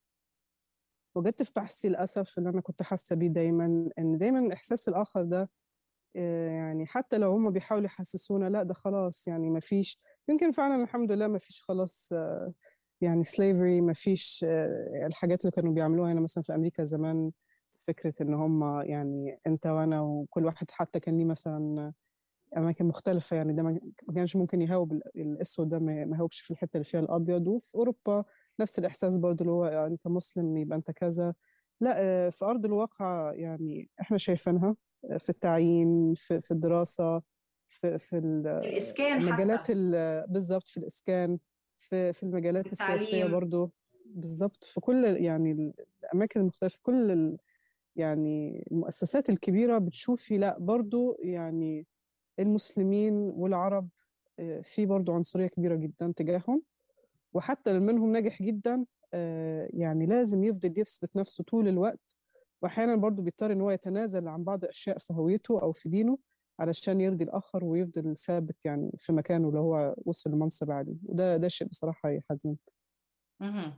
وجدت في بحثي للأسف اللي أنا كنت حاسة بيه دايما إن دايما إحساس الآخر ده آه، يعني حتى لو هم بيحاولوا يحسسونا لا ده خلاص يعني ما فيش يمكن فعلا الحمد لله ما فيش خلاص آه، يعني slavery ما فيش آه، الحاجات اللي كانوا بيعملوها هنا مثلا في أمريكا زمان فكرة إن هم يعني أنت وأنا وكل واحد حتى كان ليه مثلا أماكن مختلفة يعني ده ما ما كانش ممكن يهاوب ال- الأسود ده ما ما يهاوبش في الحتة اللي فيها الأبيض وفي أوروبا نفس الإحساس برضه اللي هو يعني أنت مسلم يبقى أنت كذا لا آه، في أرض الواقع يعني إحنا شايفينها آه، في التعيين في, في الدراسة في في ال- الإسكان المجالات حتى ال- بالظبط في الإسكان في في المجالات في السياسية التعليم. برضه بالظبط في كل يعني ال- الأماكن المختلفة في كل ال- يعني المؤسسات الكبيرة بتشوفي لا برضه يعني المسلمين والعرب آه، في برضه عنصرية كبيرة جدا تجاههم وحتى اللي منهم ناجح جدا آه، يعني لازم يفضل يثبت نفسه طول الوقت واحيانا برضو بيضطر ان هو يتنازل عن بعض الاشياء في هويته او في دينه علشان يرضي الاخر ويفضل ثابت يعني في مكانه اللي هو وصل لمنصب عالي وده ده شيء بصراحه يحزن مهم.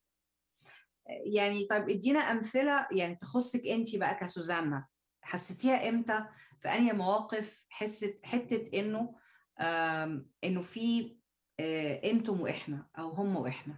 يعني طيب ادينا امثله يعني تخصك انت بقى كسوزانا حسيتيها امتى في انهي مواقف حست حته انه آم، انه في آه، انتم واحنا او هم واحنا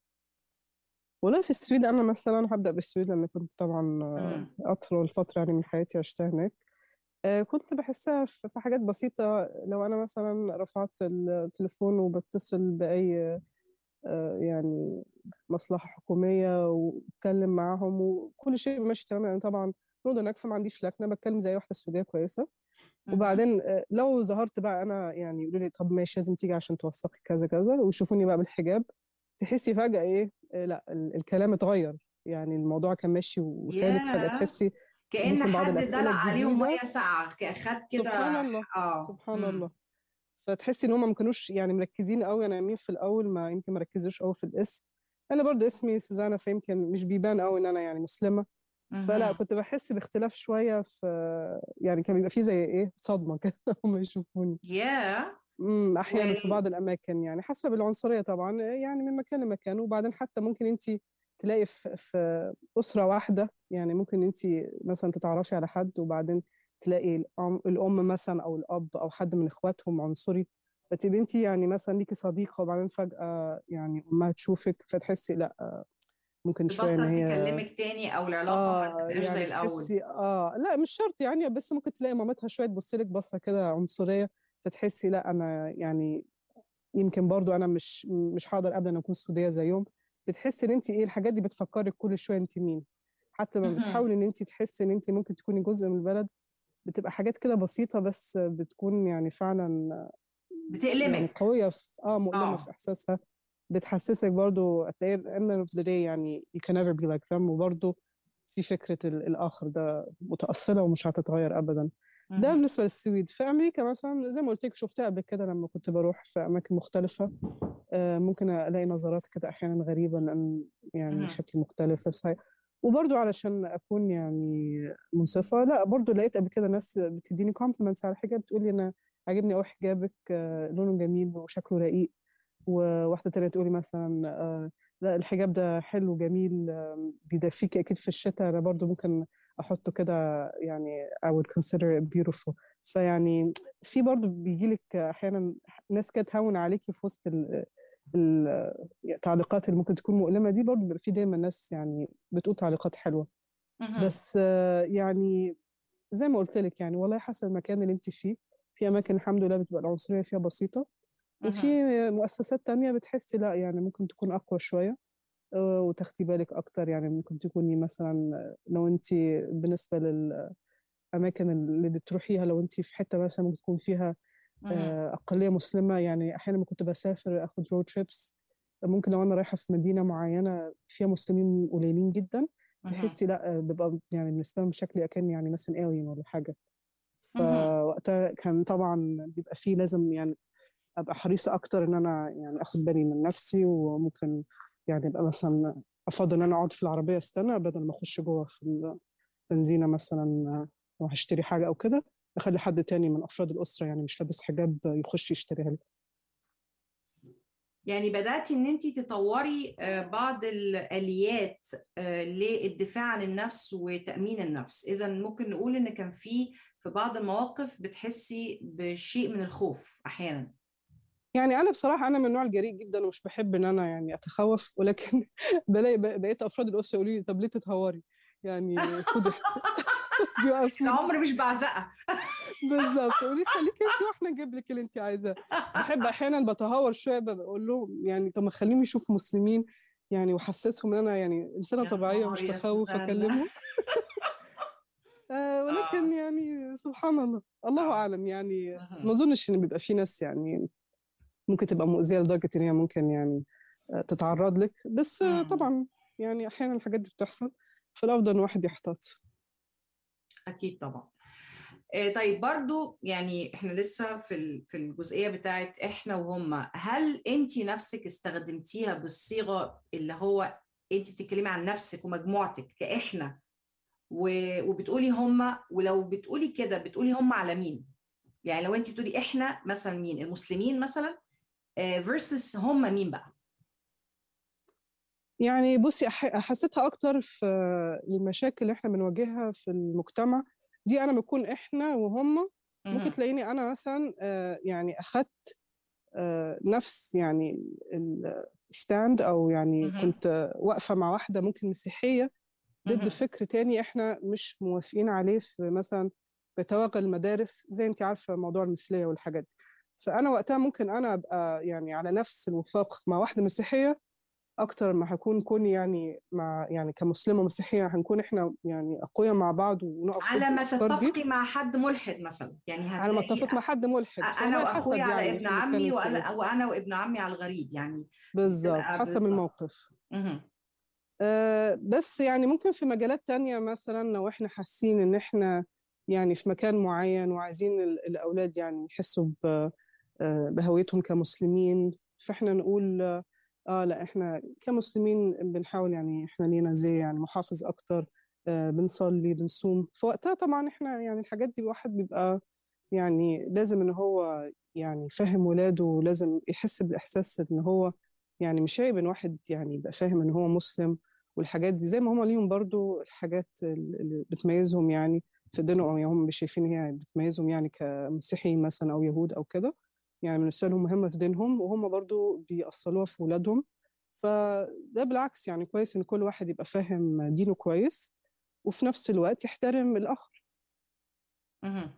والله في السويد انا مثلا هبدا بالسويد لان كنت طبعا آه، مم. اطول فتره يعني من حياتي عشتها هناك آه، كنت بحسها في في حاجات بسيطه لو انا مثلا رفعت التليفون وبتصل باي آه، يعني مصلحه حكوميه واتكلم معاهم وكل شيء ماشي تمام يعني طبعا نقدر نكفى ما عنديش لكنه بتكلم زي واحده سوريه كويسه مهم. وبعدين آه، لو ظهرت بقى انا يعني يقولوا لي طب ماشي لازم تيجي عشان توثقي كذا كذا ويشوفوني بقى بالحجاب تحسي فجأة ايه آه، لا ال- الكلام اتغير يعني الموضوع كان ماشي وسالك فجأة ياه. تحسي كأن ممكن بعض حد الأسئلة دلق عليهم الجديدة ميه ساقعه ك- خد كده سبحان الله اه سبحان مم. الله فتحسي ان هم ما كانوش يعني مركزين قوي انا يمين في الاول ما يمكن ما ركزوش قوي في الاسم انا برضه اسمي سوزانا فيمكن مش بيبان قوي ان انا يعني مسلمه فلا مهم. كنت بحس باختلاف شويه في يعني كان بيبقى فيه زي ايه صدمه كده هم يشوفوني ياه امم احيانا في و- بعض الاماكن يعني حسب العنصريه طبعا يعني من مكان لمكان وبعدين حتى ممكن انت تلاقي في, في اسره واحده يعني ممكن انت مثلا تتعرفي على حد وبعدين تلاقي الأم, الام مثلا او الاب او حد من اخواتهم عنصري فتبقي انت يعني مثلا ليكي صديقه وبعدين فجاه يعني امها تشوفك فتحسي لا ممكن شويه ان تبطل هي تكلمك تاني او العلاقه ما اه تبقاش زي يعني الاول تحسي اه لا مش شرط يعني بس ممكن تلاقي مامتها شويه تبص لك بصه كده عنصريه فتحسي لا انا يعني يمكن برضو انا مش مش هقدر ابدا اكون سوديه زيهم بتحسي ان انت ايه الحاجات دي بتفكرك كل شويه انت مين حتى لما مهم. بتحاولي ان انت تحسي ان انت ممكن تكوني جزء من البلد بتبقى حاجات كده بسيطه بس بتكون يعني فعلا يعني بتألمك قويه في اه مؤلمه اه في احساسها بتحسسك برضو هتلاقي end of the day يعني you can never be like them وبرضو في فكرة ال- الآخر ده متأصلة ومش هتتغير أبدا ده مهم. بالنسبة للسويد في أمريكا مثلا زي ما قلت لك شفتها قبل كده لما كنت بروح في أماكن مختلفة آه، ممكن ألاقي نظرات كده أحيانا غريبة لأن يعني مهم. شكل مختلف بس هاي وبرضو علشان أكون يعني منصفة لا برضو لقيت قبل كده ناس بتديني compliments على حاجة بتقولي أنا عاجبني أوي حجابك آه، لونه جميل وشكله رقيق وواحدة تانية تقولي مثلا آه، لا الحجاب ده حلو جميل آم، بيدفيكي أكيد في الشتاء أنا برضو ممكن أحطه كده يعني I would consider it beautiful فيعني في برضو بيجيلك أحيانا ناس كده تهون عليكي في وسط ال- ال- التعليقات اللي ممكن تكون مؤلمة دي برضو بيبقى في دايما ناس يعني بتقول تعليقات حلوة مهم. بس آه، يعني زي ما قلت لك يعني والله حسب المكان اللي انت فيه في اماكن الحمد لله بتبقى العنصريه فيها بسيطه وفي مهم. مؤسسات تانية بتحسي لا يعني ممكن تكون اقوى شويه آه، وتاخدي بالك اكتر يعني ممكن تكوني مثلا لو انت بالنسبه للاماكن اللي بتروحيها لو انت في حته مثلا ممكن تكون فيها مهم. آه، اقليه مسلمه يعني احيانا لما كنت بسافر اخد رود تريبس ممكن لو انا رايحه في مدينه معينه فيها مسلمين قليلين جدا مهم. تحسي لا آه، ببقى يعني بالنسبه لهم بشكل اكن يعني مثلا alien ولا حاجه مهم. فوقتها كان طبعا بيبقى فيه لازم يعني ابقى حريصه اكتر ان انا يعني اخد بالي من نفسي وممكن يعني ابقى مثلا افضل ان انا اقعد في العربيه استنى بدل ما اخش جوه في البنزينه مثلا وهشتري حاجه او كده اخلي حد تاني من افراد الاسره يعني مش لابس حجاب يخش يشتريها لي يعني بدأتي إن أنت تطوري آه، بعض الآليات آه، للدفاع عن النفس وتأمين النفس إذا ممكن نقول إن كان في في بعض المواقف بتحسي بشيء من الخوف أحيانا يعني انا بصراحه انا من النوع الجريء جدا ومش بحب ان انا يعني اتخوف ولكن بلاقي بقيت افراد الاسره يقولوا لي طب ليه تتهوري يعني فضحت بيوقفوني العمر مش بعزقة بالظبط يقولوا لي خليكي انت واحنا نجيب لك اللي انت عايزاه بحب احيانا بتهور شويه بقول لهم يعني طب ما خليهم يشوفوا مسلمين يعني وحسسهم ان انا يعني انسانه يا طبيعيه نهار ومش يا بخوف سوزانا. اكلمهم آه آه. ولكن يعني سبحان الله الله آه. اعلم يعني مهم. ما اظنش ان بيبقى في ناس يعني ممكن تبقى مؤذيه لدرجه ان هي ممكن يعني آه، تتعرض لك بس آه، مم. طبعا يعني احيانا الحاجات دي بتحصل فالافضل ان الواحد يحتاط أكيد طبعا آه، طيب برضو يعني احنا لسه في ال- في الجزئيه بتاعت احنا وهم هل انت نفسك استخدمتيها بالصيغه اللي هو انت بتتكلمي عن نفسك ومجموعتك كاحنا و- وبتقولي هم ولو بتقولي كده بتقولي هم على مين يعني لو انت بتقولي احنا مثلا مين المسلمين مثلا فيرسس هم مين بقى يعني بصي أح- حسيتها اكتر في المشاكل اللي احنا بنواجهها في المجتمع دي انا بكون احنا وهم ممكن مهم. تلاقيني انا مثلا آه، يعني اخدت آه، نفس يعني الستاند او يعني مهم. كنت آه، واقفه مع واحده ممكن مسيحيه ضد مهم. فكر تاني احنا مش موافقين عليه في مثلا بتوغل المدارس زي انت عارفه موضوع المثليه والحاجات دي فانا وقتها ممكن انا ابقى يعني على نفس الوفاق مع واحده مسيحيه اكتر ما هكون كوني يعني مع يعني كمسلمه مسيحيه هنكون احنا يعني اقوياء مع بعض ونقف على ضد ما الافكار دي تتفقي مع حد ملحد مثلا يعني على ما هتلاقي اتفق مع حد ملحد انا فوالله حسب واخويا على يعني ابن احنا عمي بنتكلم في وانا ايه وانا وابن عمي على الغريب يعني بالظبط بتبقى حسب بالظبط الموقف مهم. أه بس يعني ممكن في مجالات تانية مثلا لو احنا حاسين ان احنا يعني في مكان معين وعايزين ال- الاولاد يعني يحسوا ب- آه، بهويتهم كمسلمين فاحنا نقول اه آه، لا احنا كمسلمين بنحاول يعني احنا لينا زي يعني محافظ اكتر آه بنصلي بنصوم فوقتها طبعا احنا يعني الحاجات دي الواحد بيبقى يعني لازم ان هو يعني يفهم ولاده ولازم يحس بالاحساس ان هو يعني مش عيب ان واحد يعني يبقى فاهم ان هو مسلم والحاجات دي زي ما هم ليهم برضو الحاجات اللي بتميزهم يعني في دينهم او هم مش شايفين هي بتميزهم يعني كمسيحيين مثلا او يهود او كده يعني بالنسبه لهم مهمه في دينهم وهم برضو بيأصلوها في ولادهم فده بالعكس يعني كويس ان كل واحد يبقى فاهم دينه كويس وفي نفس الوقت يحترم الاخر مهم.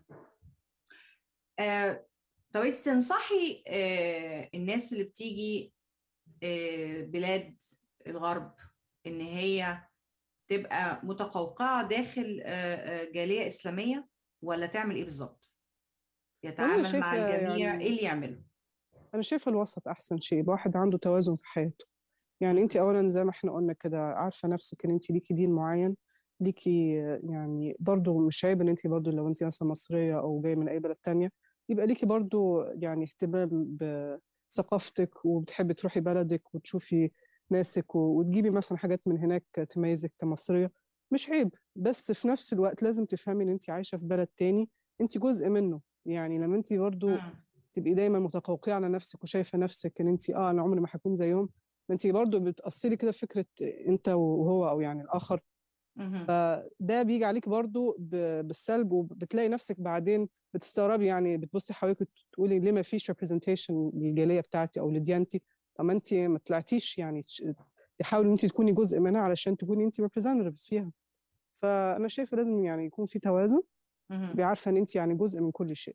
آه، طب انت تنصحي آه، الناس اللي بتيجي آه، بلاد الغرب ان هي تبقى متقوقعة داخل آه، آه، جالية إسلامية ولا تعمل ايه بالظبط؟ والله انا يتعامل مع شايفه الجميع ايه يعني اللي يعمله؟ انا شايفه الوسط احسن شيء يبقى واحد عنده توازن في حياته يعني انت اولا زي ما احنا قلنا كده عارفه نفسك ان انت ليكي دين معين ليكي يعني برضو مش عيب ان انت برضو لو انت مثلا مصريه او جايه من اي بلد تانية يبقى ليكي برضو يعني اهتمام بثقافتك وبتحبي تروحي بلدك وتشوفي ناسك و- وتجيبي مثلا حاجات من هناك تميزك كمصريه مش عيب بس في نفس الوقت لازم تفهمي ان انت عايشه في بلد تاني انت جزء منه يعني لما انت برضو مم. تبقي دايما متقوقعه على نفسك وشايفه نفسك ان انت اه انا عمري ما هكون زيهم ما انت برضو بتأصلي كده فكره انت وهو او يعني الاخر مهم. فده بيجي عليك برضو ب- بالسلب وبتلاقي نفسك بعدين بتستغربي يعني بتبصي حواليك وتقولي ليه ما فيش ريبريزنتيشن للجاليه بتاعتي او لديانتي طب ما انت ما طلعتيش يعني تش- تحاولي ان انت تكوني جزء منها علشان تكوني انت ريبريزنتيف فيها فانا شايفه لازم يعني يكون في توازن مهم. تبقي عارفه ان انت يعني جزء من كل شيء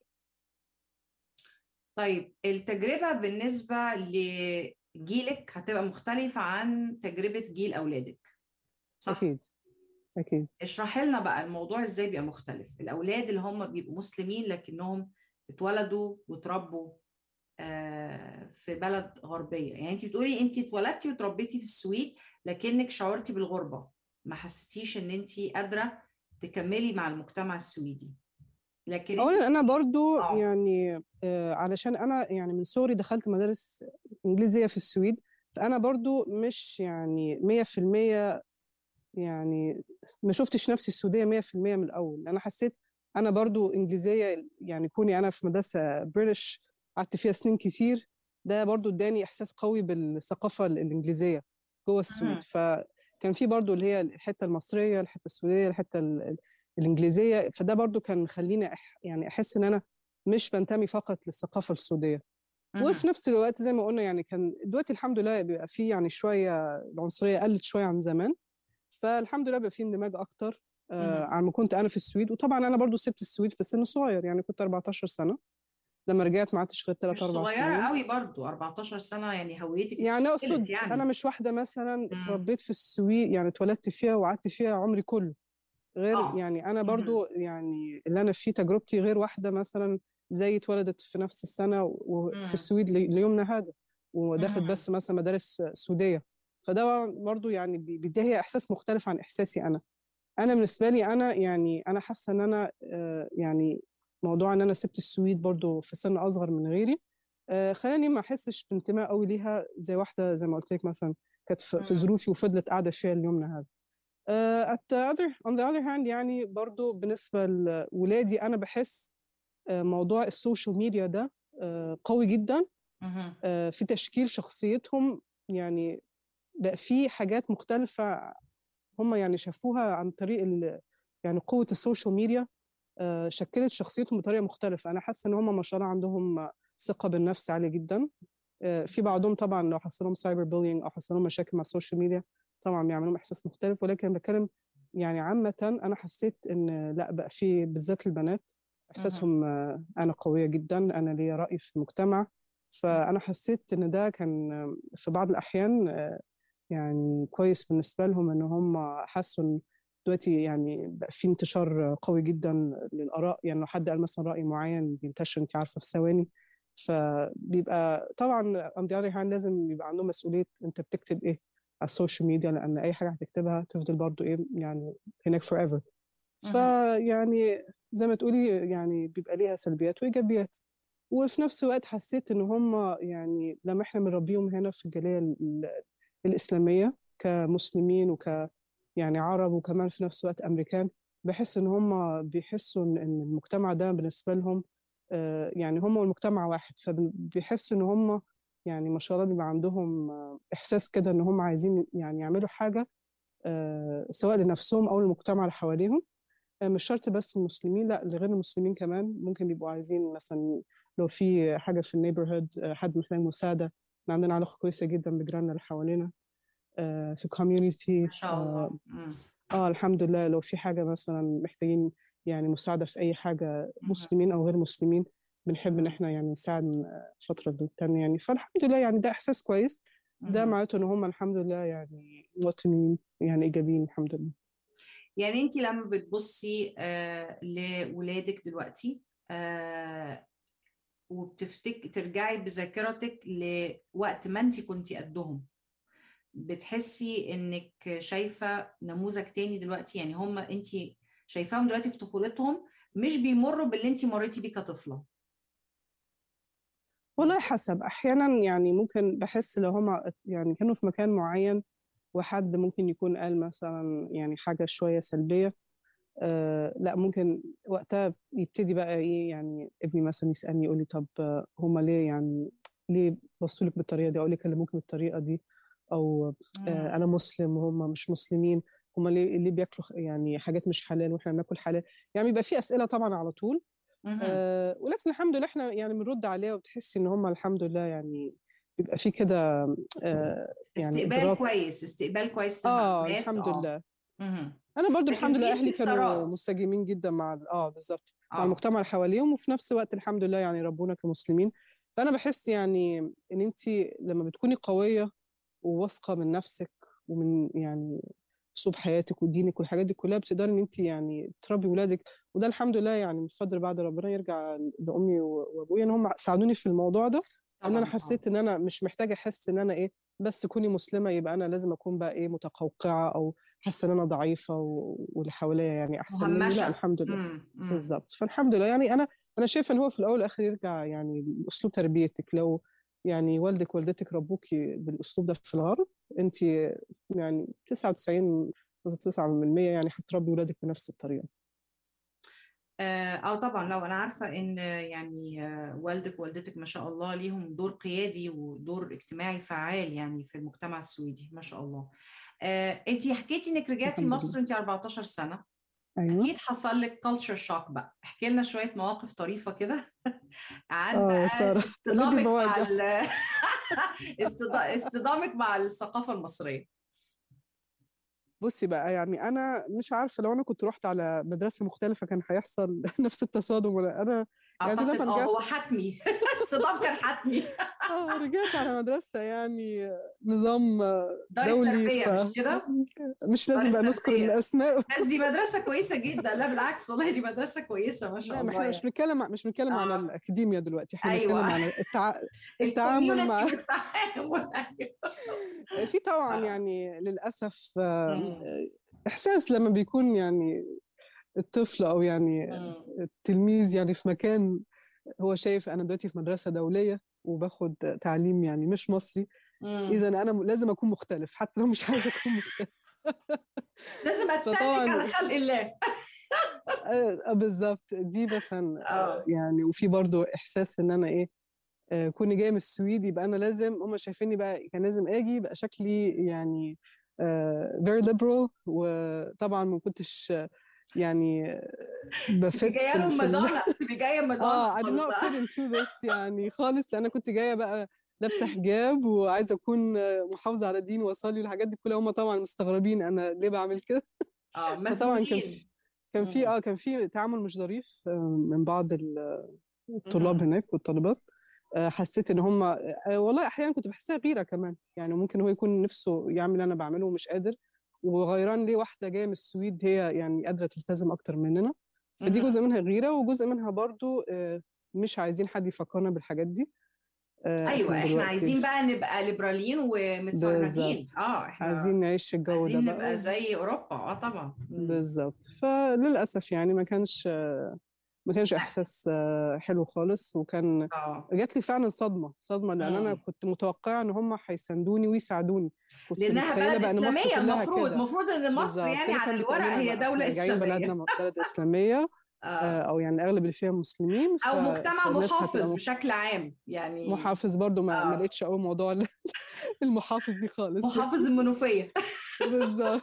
طيب التجربة بالنسبة لجيلك هتبقى مختلفة عن تجربة جيل أولادك صح؟ اكيد اكيد اشرحي لنا بقى الموضوع ازاي بيبقى مختلف الأولاد اللي هم بيبقوا مسلمين لكنهم اتولدوا وتربوا آه، في بلد غربية يعني انت بتقولي انت اتولدتي وتربيتي في السويد لكنك شعرتي بالغربة ما حسيتيش ان انت قادرة تكملي مع المجتمع السويدي لكن انت اولا انا برضو اه يعني آه، علشان انا يعني من صغري دخلت مدارس انجليزيه في السويد فانا برضو مش يعني 100% يعني ما شفتش نفسي السوديه 100% من الاول انا حسيت انا برضو انجليزيه يعني كوني انا في مدرسه بريتش قعدت فيها سنين كتير ده برضو اداني احساس قوي بالثقافه الانجليزيه جوه السويد مهم. فكان في برضو اللي هي الحته المصريه الحته السوديه الحته ال- ال- الانجليزيه فده برضو كان مخليني أح يعني احس ان انا مش بنتمي فقط للثقافه السوديه مهم. وفي نفس الوقت زي ما قلنا يعني كان دلوقتي الحمد لله بيبقى في يعني شويه العنصريه قلت شويه عن زمان فالحمد لله بقى في اندماج اكتر آه مهم. عن ما كنت انا في السويد وطبعا انا برضو سبت السويد في سن صغير يعني كنت 14 سنه لما رجعت ما قعدتش غير 3 مش 4 صغيرة سنين قوي برضو 14 سنة يعني هويتك يعني اتشكلت اقصد يعني انا مش واحده مثلا مم. اتربيت في السويد يعني اتولدت فيها وقعدت فيها عمري كله غير اه يعني انا مهم. برضو يعني اللي انا فيه تجربتي غير واحده مثلا زي اتولدت في نفس السنه وفي مم. السويد لي- ليومنا هذا ودخلت مهم. بس مثلا مدارس سوديه فده برضو يعني بي- بيديها احساس مختلف عن احساسي انا انا بالنسبه لي انا يعني انا حاسه ان انا آه، يعني موضوع ان انا سبت السويد برضو في سن اصغر من غيري آه، خلاني ما احسش بانتماء قوي ليها زي واحده زي ما قلت لك مثلا كانت في في مم. ظروفي وفضلت قاعده فيها اليومنا هذا آه، at the other on the other hand يعني برضو بالنسبه لولادي انا بحس آه، موضوع السوشيال ميديا ده آه، قوي جدا مهم. آه، في تشكيل شخصيتهم يعني بقى في حاجات مختلفة هم يعني شافوها عن طريق ال... يعني قوة السوشيال ميديا آه، شكلت شخصيتهم بطريقة مختلفة أنا حاسة إن هم ما شاء الله عندهم ثقة بالنفس عالية جدا آه، في بعضهم طبعا لو حصل لهم سايبر بولينج أو حصل لهم مشاكل مع السوشيال ميديا طبعا بيعملوا لهم إحساس مختلف ولكن بتكلم يعني عامة أنا حسيت إن لا بقى في بالذات البنات إحساسهم آه، أنا قوية جدا أنا ليا رأي في المجتمع فأنا حسيت إن ده كان آه، في بعض الأحيان آه، يعني كويس بالنسبة لهم إن هم حسوا إن دلوقتي يعني بقى في انتشار قوي جدا للآراء يعني لو حد قال مثلا رأي معين بينتشر أنت عارفة في ثواني فبيبقى طبعا on the other hand لازم يبقى عندهم مسؤولية أنت بتكتب إيه على السوشيال ميديا لأن أي حاجة هتكتبها تفضل برضو إيه يعني هناك forever فيعني زي ما تقولي يعني بيبقى ليها سلبيات وإيجابيات وفي نفس الوقت حسيت إن هم يعني لما إحنا بنربيهم هنا في الجالية ال- ال- الإسلامية كمسلمين وك يعني عرب وكمان في نفس الوقت أمريكان بحس إن هم بيحسوا إن إن المجتمع ده بالنسبة لهم آه، يعني هم والمجتمع واحد فبيحسوا إن هم يعني ما شاء الله بيبقى عندهم آه، إحساس كده إن هم عايزين يعني يعملوا حاجة آه، سواء لنفسهم أو للمجتمع اللي حواليهم آه، مش شرط بس المسلمين لا لغير المسلمين كمان ممكن بيبقوا عايزين مثلا لو في حاجة في النيبرهود حد محتاج مساعدة احنا عندنا علاقة كويسة جدا بجيراننا اللي حوالينا آه، في كوميونيتي ما شاء الله مم. اه الحمد لله لو في حاجة مثلا محتاجين يعني مساعدة في أي حاجة مسلمين أو غير مسلمين بنحب إن مم. احنا يعني نساعد من فترة للتانية يعني فالحمد لله يعني ده إحساس كويس ده مهم. معناته إن هم الحمد لله يعني مواطنين يعني إيجابيين الحمد لله يعني انت لما بتبصي آه لولادك دلوقتي آه وبتفتك ترجعي بذاكرتك لوقت ما انت كنتي قدهم بتحسي انك شايفه نموذج تاني دلوقتي يعني هم انت شايفاهم دلوقتي في طفولتهم مش بيمروا باللي انت مريتي بيه كطفله والله حسب احيانا يعني ممكن بحس لو هما يعني كانوا في مكان معين وحد ممكن يكون قال مثلا يعني حاجة شوية سلبية آه لا ممكن وقتها يبتدي بقى ايه يعني ابني مثلا يسألني يقول لي طب آه، هما ليه يعني ليه بصوا لك بالطريقة دي او ليه كلموك بالطريقة دي او آه انا مسلم وهم مش مسلمين هما ليه ليه بياكلوا يعني حاجات مش حلال واحنا بناكل حلال يعني بيبقى في أسئلة طبعا على طول مهم. آه ولكن الحمد لله احنا يعني بنرد عليها وبتحسي ان هم الحمد لله يعني بيبقى في كده آه يعني استقبال إدراك كويس استقبال كويس اه للمعلومات الحمد اه لله مهم. انا برضو لكن الحمد لله في اهلي كانوا استفسارات. مستجيبين جدا مع ال- اه بالظبط مع اه المجتمع اللي حواليهم وفي نفس الوقت الحمد لله يعني ربونا كمسلمين فانا بحس يعني ان انت لما بتكوني قويه وواثقه من نفسك ومن يعني اسلوب حياتك ودينك والحاجات دي كلها بتقدري ان انت يعني تربي ولادك وده الحمد لله يعني من الفضل بعد ربنا يرجع لامي و- وابويا ان هم ساعدوني في الموضوع ده ان طبعا انا اه حسيت ان انا مش محتاجه احس ان انا ايه بس كوني مسلمه يبقى انا لازم اكون بقى ايه متقوقعه او حاسه ان انا ضعيفه و- واللي حواليا يعني احسن مني لا مهمشه الحمد لله مم. مم. بالظبط فالحمد لله يعني انا انا شايفه ان هو في الاول والاخر يرجع يعني لاسلوب تربيتك لو يعني والدك والدتك ربوكي بالاسلوب ده في الغرب انت يعني 99 9% يعني هتربي ولادك بنفس الطريقه اه آه، طبعا لو انا عارفه ان يعني آه، والدك ووالدتك ما شاء الله ليهم دور قيادي ودور اجتماعي فعال يعني في المجتمع السويدي ما شاء الله آه، انت حكيتي انك رجعتي الحمد مصر لله انت 14 سنه ايوه اكيد حصل لك كلتشر شوك بقى احكي لنا شويه مواقف طريفه كده عن اه يا بقى ساره قولي اصطدامك مع بواجع ال... اصطدا- اصطدامك مع الثقافه المصريه بصي بقى يعني انا مش عارفه لو انا كنت رحت على مدرسه مختلفه كان هيحصل نفس التصادم ولا انا يعني اعتقد لما اه رجعت هو حتمي الصدام كان حتمي اه رجعت على مدرسه يعني نظام دار دولي ف التربيه مش كده مش دار لازم بقى نذكر التربيه الاسماء بس دي مدرسه كويسه جدا لا بالعكس والله دي مدرسه كويسه ما شاء لا ما الله احنا مش يعني بنتكلم مش بنتكلم عن اه الاكاديميا دلوقتي احنا ايوه بنتكلم عن التع... التعامل مع الكوميونتي والتعامل أيوة. في طبعا يعني للاسف آه، مم. إحساس لما بيكون يعني الطفل أو يعني مم. التلميذ يعني في مكان هو شايف أنا دلوقتي في مدرسة دولية وباخد تعليم يعني مش مصري مم. إذا أنا م- لازم أكون مختلف حتى لو مش عايزة أكون مختلف لازم اتنك فطبعاً- على خلق الله آه، بالظبط دي مثلا آه. آه، يعني وفي برضو إحساس إن أنا إيه آه، كوني جاية من السويد يبقى أنا لازم هم شايفيني بقى كان لازم أجي يبقى شكلي يعني آه، very liberal وطبعا ما كنتش آه، يعني آه، بفت تبقي جايه في لهم ال- في ال- مدانه تبقي جايه مدانه اه I did خالص، not آه. fit into this يعني خالص لان انا كنت جايه بقى لابسه حجاب وعايزه اكون آه، محافظه على الدين واصلي والحاجات دي كلها هم طبعا مستغربين انا ليه بعمل كده اه فطبعا كان مسؤولين في كان في مم. اه كان في تعامل مش ظريف آه، من بعض ال- الطلاب مهم. هناك والطالبات آه، حسيت ان هم آه، والله احيانا كنت بحسها غيره كمان يعني ممكن هو يكون نفسه يعمل اللي انا بعمله ومش قادر وغيران ليه واحده جايه من السويد هي يعني قادره تلتزم اكتر مننا فدي مهم. جزء منها غيره وجزء منها برضو آه، مش عايزين حد يفكرنا بالحاجات دي آه، ايوه احنا دلوقتي عايزين بقى نبقى ليبراليين ومتفرهدين بالظبط. اه احنا عايزين نعيش الجو ده عايزين بقى نبقى زي اوروبا اه طبعا مم. بالظبط فللاسف يعني ما كانش آه، ما كانش احساس آه، حلو خالص وكان اه جات لي فعلا صدمه صدمه لان انا مم. كنت متوقعه ان هم هيساندوني ويساعدوني كنت لانها متخيله بلد بقى ان مصر اسلاميه كلها المفروض كده المفروض ان مصر بالظبط يعني هي على كانت الورق بتقول لنا هي بقى دوله احنا جايين اسلاميه بلدنا بلد اسلاميه آه. آه، او يعني اغلب اللي فيها مسلمين او ف- مجتمع فالناس هتبقى محافظ مف- بشكل عام يعني محافظ برضو ما, ما آه. لقيتش قوي موضوع ال- المحافظ دي خالص محافظ المنوفيه بالظبط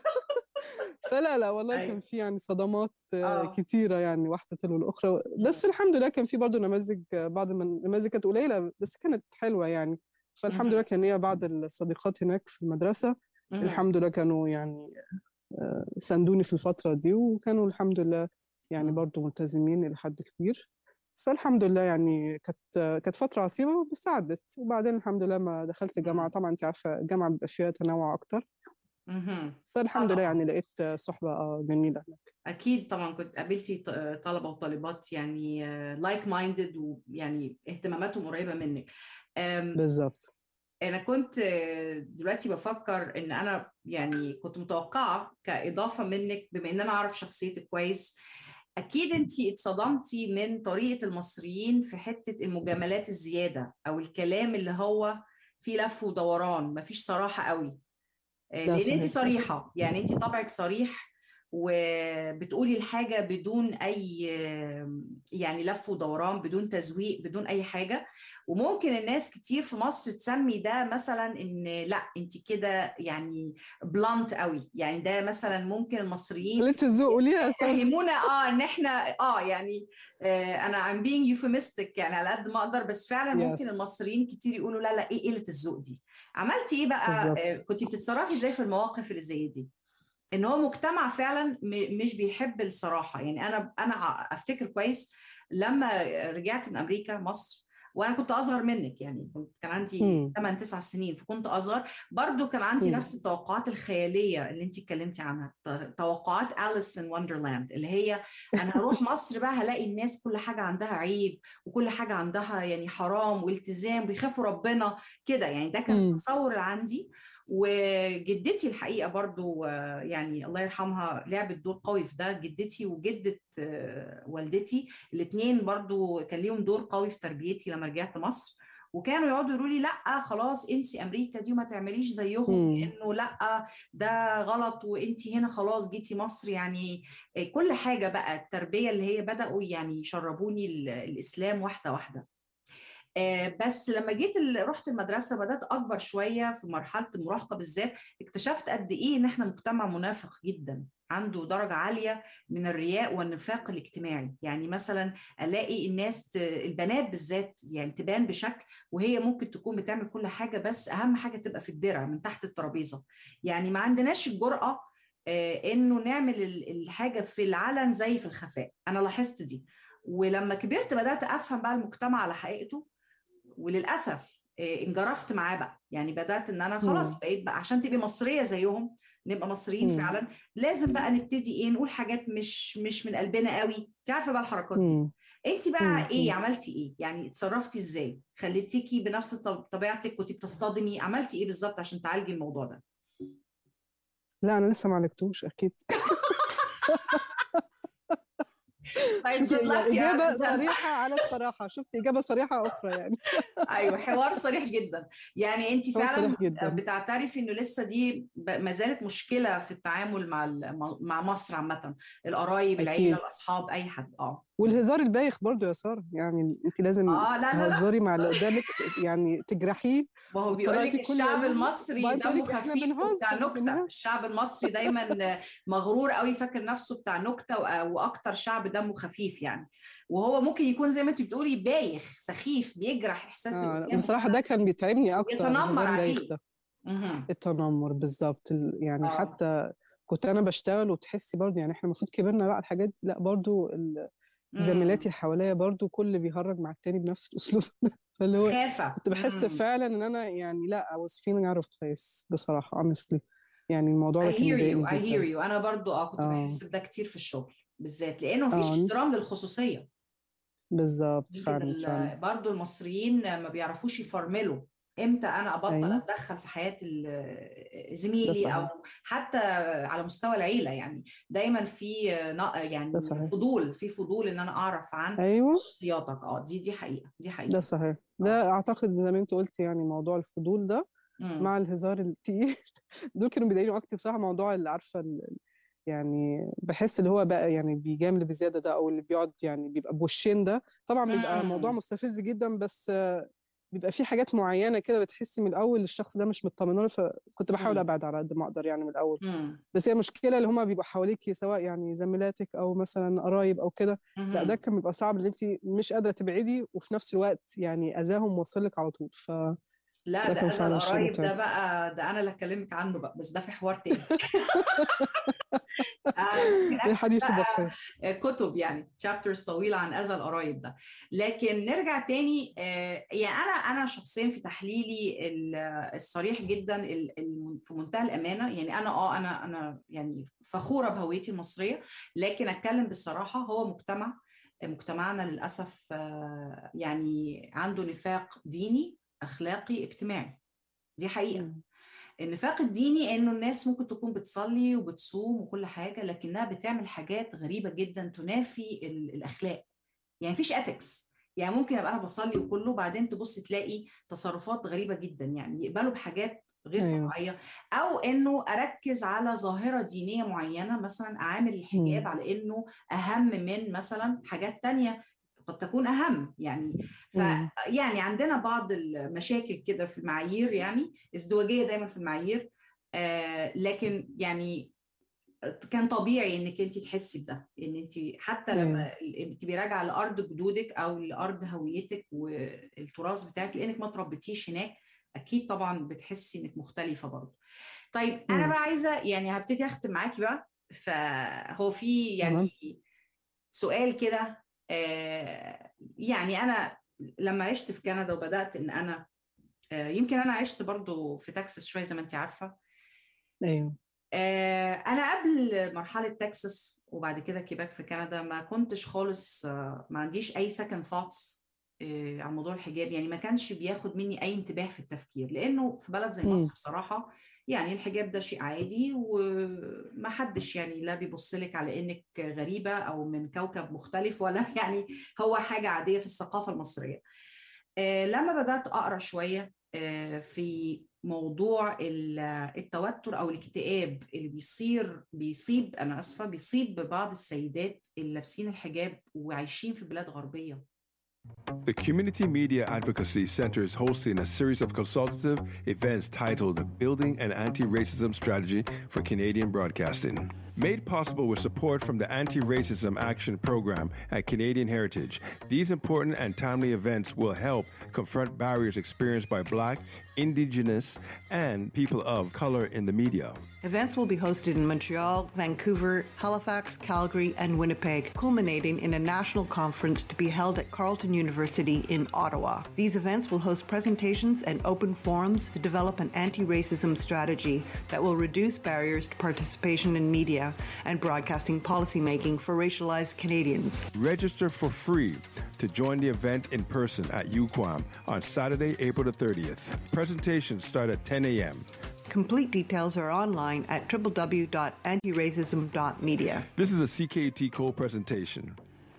فلا لا والله أيوة. كان في يعني صدمات آه، آه. كتيرة يعني واحدة تلو الأخرى بس الحمد لله كان في برضو نماذج آه، بعض من النماذج كانت قليلة بس كانت حلوة يعني فالحمد مهم. لله كان ليا بعض الصديقات هناك في المدرسة مهم. الحمد لله كانوا يعني آه، ساندوني في الفترة دي وكانوا الحمد لله يعني مم. برضو ملتزمين إلى حد كبير فالحمد لله يعني كانت كانت فترة عصيبة بس عدت وبعدين الحمد لله ما دخلت الجامعة مم. طبعا أنت عارفة الجامعة بيبقى فيها تنوع أكتر مهم. فالحمد لله طبعا يعني لقيت صحبة آه، جميلة هناك اكيد طبعا كنت قابلتي ط- طلبه وطالبات يعني لايك مايندد ويعني اهتماماتهم قريبه منك أم، بالظبط انا كنت آه، دلوقتي بفكر ان انا يعني كنت متوقعه كاضافه منك بما ان انا اعرف شخصيتك كويس اكيد انت اتصدمتي من طريقه المصريين في حته المجاملات الزياده او الكلام اللي هو فيه لف ودوران مفيش صراحه قوي آه، ده لان صحيح انت صريحه يعني انت طبعك صريح وبتقولي الحاجه بدون اي آه، يعني لف ودوران بدون تزويق بدون اي حاجه وممكن الناس كتير في مصر تسمي ده مثلا ان لا انت كده يعني بلانت قوي يعني ده مثلا ممكن المصريين قلت الذوق ليها صح يفهمونا اه ان احنا اه يعني آه انا I'm being euphemistic يعني على قد ما اقدر بس فعلا ممكن Yes. المصريين كتير يقولوا لا لا ايه قله الذوق دي عملتي ايه بقى بالظبط. آه كنت بتتصرفي ازاي في المواقف اللي زي دي ان هو مجتمع فعلا م- مش بيحب الصراحه يعني انا انا ع- افتكر كويس لما رجعت من امريكا مصر وانا كنت اصغر منك يعني كنت كان عندي مم. 8 9 سنين فكنت اصغر برضو كان عندي مم. نفس التوقعات الخياليه اللي انت اتكلمتي عنها ت- توقعات أليس ان وندرلاند اللي هي انا هروح مصر بقى هلاقي الناس كل حاجه عندها عيب وكل حاجه عندها يعني حرام والتزام بيخافوا ربنا كده يعني ده كان مم. التصور اللي عندي وجدتي الحقيقه برضو آه، يعني الله يرحمها لعبت دور قوي في ده جدتي وجده آه، والدتي الاثنين برضو كان ليهم دور قوي في تربيتي لما رجعت مصر وكانوا يقعدوا يقولوا لي لا خلاص انسي امريكا دي وما تعمليش زيهم مم. لانه لا ده غلط وانت هنا خلاص جيتي مصر يعني كل حاجه بقى التربيه اللي هي بداوا يعني يشربوني ال- الاسلام واحده واحده آه، بس لما جيت ال- رحت المدرسه بدات اكبر شويه في مرحله المراهقه بالذات اكتشفت قد ايه ان احنا مجتمع منافق جدا عنده درجه عاليه من الرياء والنفاق الاجتماعي يعني مثلا الاقي الناس ت- البنات بالذات يعني تبان بشكل وهي ممكن تكون بتعمل كل حاجه بس اهم حاجه تبقى في الدرع من تحت الترابيزه يعني ما عندناش الجرأه آه، انه نعمل ال- الحاجه في العلن زي في الخفاء انا لاحظت دي ولما كبرت بدات افهم بقى المجتمع على حقيقته وللاسف آه، انجرفت معاه بقى يعني بدات ان انا خلاص مم. بقيت بقى عشان تبقي مصريه زيهم نبقى مصريين مم. فعلا لازم بقى نبتدي ايه نقول حاجات مش مش من قلبنا قوي انت عارفه بقى الحركات دي مم. انت بقى مم. ايه مم. عملتي ايه يعني اتصرفتي ازاي خليتيكي بنفس طب- طبيعتك كنت بتصطدمي عملتي ايه بالظبط عشان تعالجي الموضوع ده لا انا لسه ما عالجتوش اكيد طيب شوفي good luck يعني يا اجابه سلمى. صريحه على الصراحه شفت اجابه صريحه اخرى يعني ايوه حوار صريح جدا يعني انت حوار فعلا صريح جدا. بتعترفي انه لسه دي ب- ما زالت مشكله في التعامل مع ال- مع مصر عامه القرايب العيله أكيد. الاصحاب اي حد اه والهزار البايخ برضو يا ساره يعني انت لازم اه لا لا لا تهزري مع اللي قدامك يعني تجرحيه ما هو بيقول بطريقة لك كل الشعب يوم، المصري وبعدين تقولي دمه لك إحنا خفيف وبتاع بنهزر، نكته بنهزر. الشعب المصري دايما مغرور قوي فاكر نفسه بتاع نكته وأ- واكتر شعب دمه خفيف يعني وهو ممكن يكون زي ما انت بتقولي بايخ سخيف بيجرح احساس اللي آه قدامه بصراحه فعلاً. ده كان بيتعبني اكتر يتنمر الهزار البايخ عليه. ده مهم. التنمر بالظبط ال- يعني آه. حتى كنت انا بشتغل وتحسي برضو يعني احنا المفروض كبرنا بقى على الحاجات دي لا برضو ال- مم. زميلاتي اللي حواليا برضو كل بيهرج مع التاني بنفس الاسلوب فاللي هو سخافه كنت بحس مم. فعلا ان انا يعني لا I was feeling out of place بصراحه honestly يعني الموضوع I ده كان hear you مضايقني I hear جدا you أنا برضو اه كنت آه. بحس بده كتير في الشغل بالذات لأنه مفيش آه. احترام للخصوصية بالظبط يمكن فعلا ال- فعلا برضو المصريين ما بيعرفوش يفرملوا امتى انا ابطل أيوة. اتدخل في حياه ال- ده زميلي صحيح. او حتى على مستوى العيله يعني دايما في ن- يعني ده صحيح. فضول في فضول ان انا اعرف عن ايوه خصوصياتك اه دي دي حقيقه دي حقيقه ده صحيح ده اعتقد زي ما انت قلت يعني موضوع الفضول ده مم. مع الهزار التقيل دول كانوا بيضايقوني اكتر بصراحه موضوع اللي عارفه ال- يعني بحس اللي هو بقى يعني بيجامل بزياده ده او اللي بيقعد يعني بيبقى بوشين ده طبعا بيبقى موضوع مم. مستفز جدا بس آه، بيبقى في حاجات معينه كده بتحسي من الاول الشخص ده مش مطمن له فكنت بحاول مم. ابعد على قد ما اقدر يعني من الاول مم. بس هي المشكله اللي هما بيبقوا حواليكي سواء يعني زميلاتك او مثلا قرايب او كده لا ده مهم. كان بيبقى صعب ان انت مش قادره تبعدي وفي نفس الوقت يعني اذاهم واصل لك على طول ف لا ده ده كان اذى فعلا شيء القرايب ده متعب بقى ده انا اللي اكلمك عنه بقى بس ده في حوار تاني آه، ممكن الحديث بقى بقى كتب يعني chapters طويله عن اذى القرايب ده لكن نرجع تاني آه، يعني انا انا شخصيا في تحليلي ال- الصريح جدا ال- الم- في منتهى الامانه يعني انا اه انا انا يعني فخوره بهويتي المصريه لكن اتكلم بالصراحه هو مجتمع مجتمعنا للاسف آه، يعني عنده نفاق ديني اخلاقي اجتماعي دي حقيقه مم. النفاق الديني انه الناس ممكن تكون بتصلي وبتصوم وكل حاجه لكنها بتعمل حاجات غريبه جدا تنافي ال- الاخلاق يعني مفيش اثكس يعني ممكن ابقى انا بصلي وكله بعدين تبص تلاقي تصرفات غريبه جدا يعني يقبلوا بحاجات غير أيوه. طبيعيه او انه اركز على ظاهره دينيه معينه مثلا اعامل الحجاب مم. على انه اهم من مثلا حاجات تانية قد تكون اهم يعني ف مم. يعني عندنا بعض المشاكل كده في المعايير يعني ازدواجيه دايما في المعايير آه لكن يعني كان طبيعي انك انت تحسي بده ان انت حتى لما تبقي راجعه لارض جدودك او لارض هويتك والتراث بتاعك لانك ما تربيتيش هناك اكيد طبعا بتحسي انك مختلفه برضه طيب انا مم. بقى عايزه يعني هبتدي اختم معاكي بقى فهو في تمام. يعني سؤال كده آه، يعني انا لما عشت في كندا وبدات ان انا آه، يمكن انا عشت برضو في تكساس شويه زي ما انت عارفه ايوه آه، انا قبل مرحله تكساس وبعد كده كيباك في كندا ما كنتش خالص آه، ما عنديش اي second thoughts آه، عن موضوع الحجاب يعني ما كانش بياخد مني اي انتباه في التفكير لانه في بلد زي مم. مصر بصراحه يعني الحجاب ده شيء عادي وما حدش يعني لا بيبص لك على انك غريبه او من كوكب مختلف ولا يعني هو حاجه عاديه في الثقافه المصريه آه، لما بدات اقرا شويه آه، في موضوع ال- التوتر او الاكتئاب اللي بيصير بيصيب انا اسفه بيصيب ببعض السيدات اللي لابسين الحجاب وعايشين في بلاد غربيه The Community Media Advocacy Center is hosting a series of consultative events titled Building an Anti Racism Strategy for Canadian Broadcasting. Made possible with support from the Anti Racism Action Program at Canadian Heritage, these important and timely events will help confront barriers experienced by Black, Indigenous, and people of color in the media. Events will be hosted in Montreal, Vancouver, Halifax, Calgary, and Winnipeg, culminating in a national conference to be held at Carleton University in Ottawa. These events will host presentations and open forums to develop an anti racism strategy that will reduce barriers to participation in media and broadcasting policymaking for racialized Canadians. Register for free to join the event in person at UQAM on Saturday, April the 30th. Presentations start at 10 a.m. Complete details are online at www.antiracism.media. This is a CKT Cole presentation.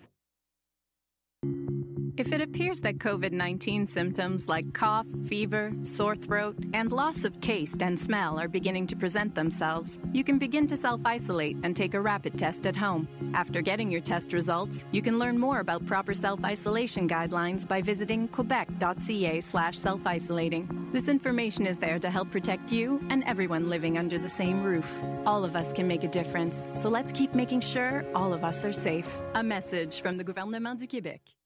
If it appears that COVID 19 symptoms like cough, fever, sore throat, and loss of taste and smell are beginning to present themselves, you can begin to self isolate and take a rapid test at home. After getting your test results, you can learn more about proper self isolation guidelines by visiting quebec.ca slash self isolating. This information is there to help protect you and everyone living under the same roof. All of us can make a difference, so let's keep making sure all of us are safe. A message from the Gouvernement du Québec.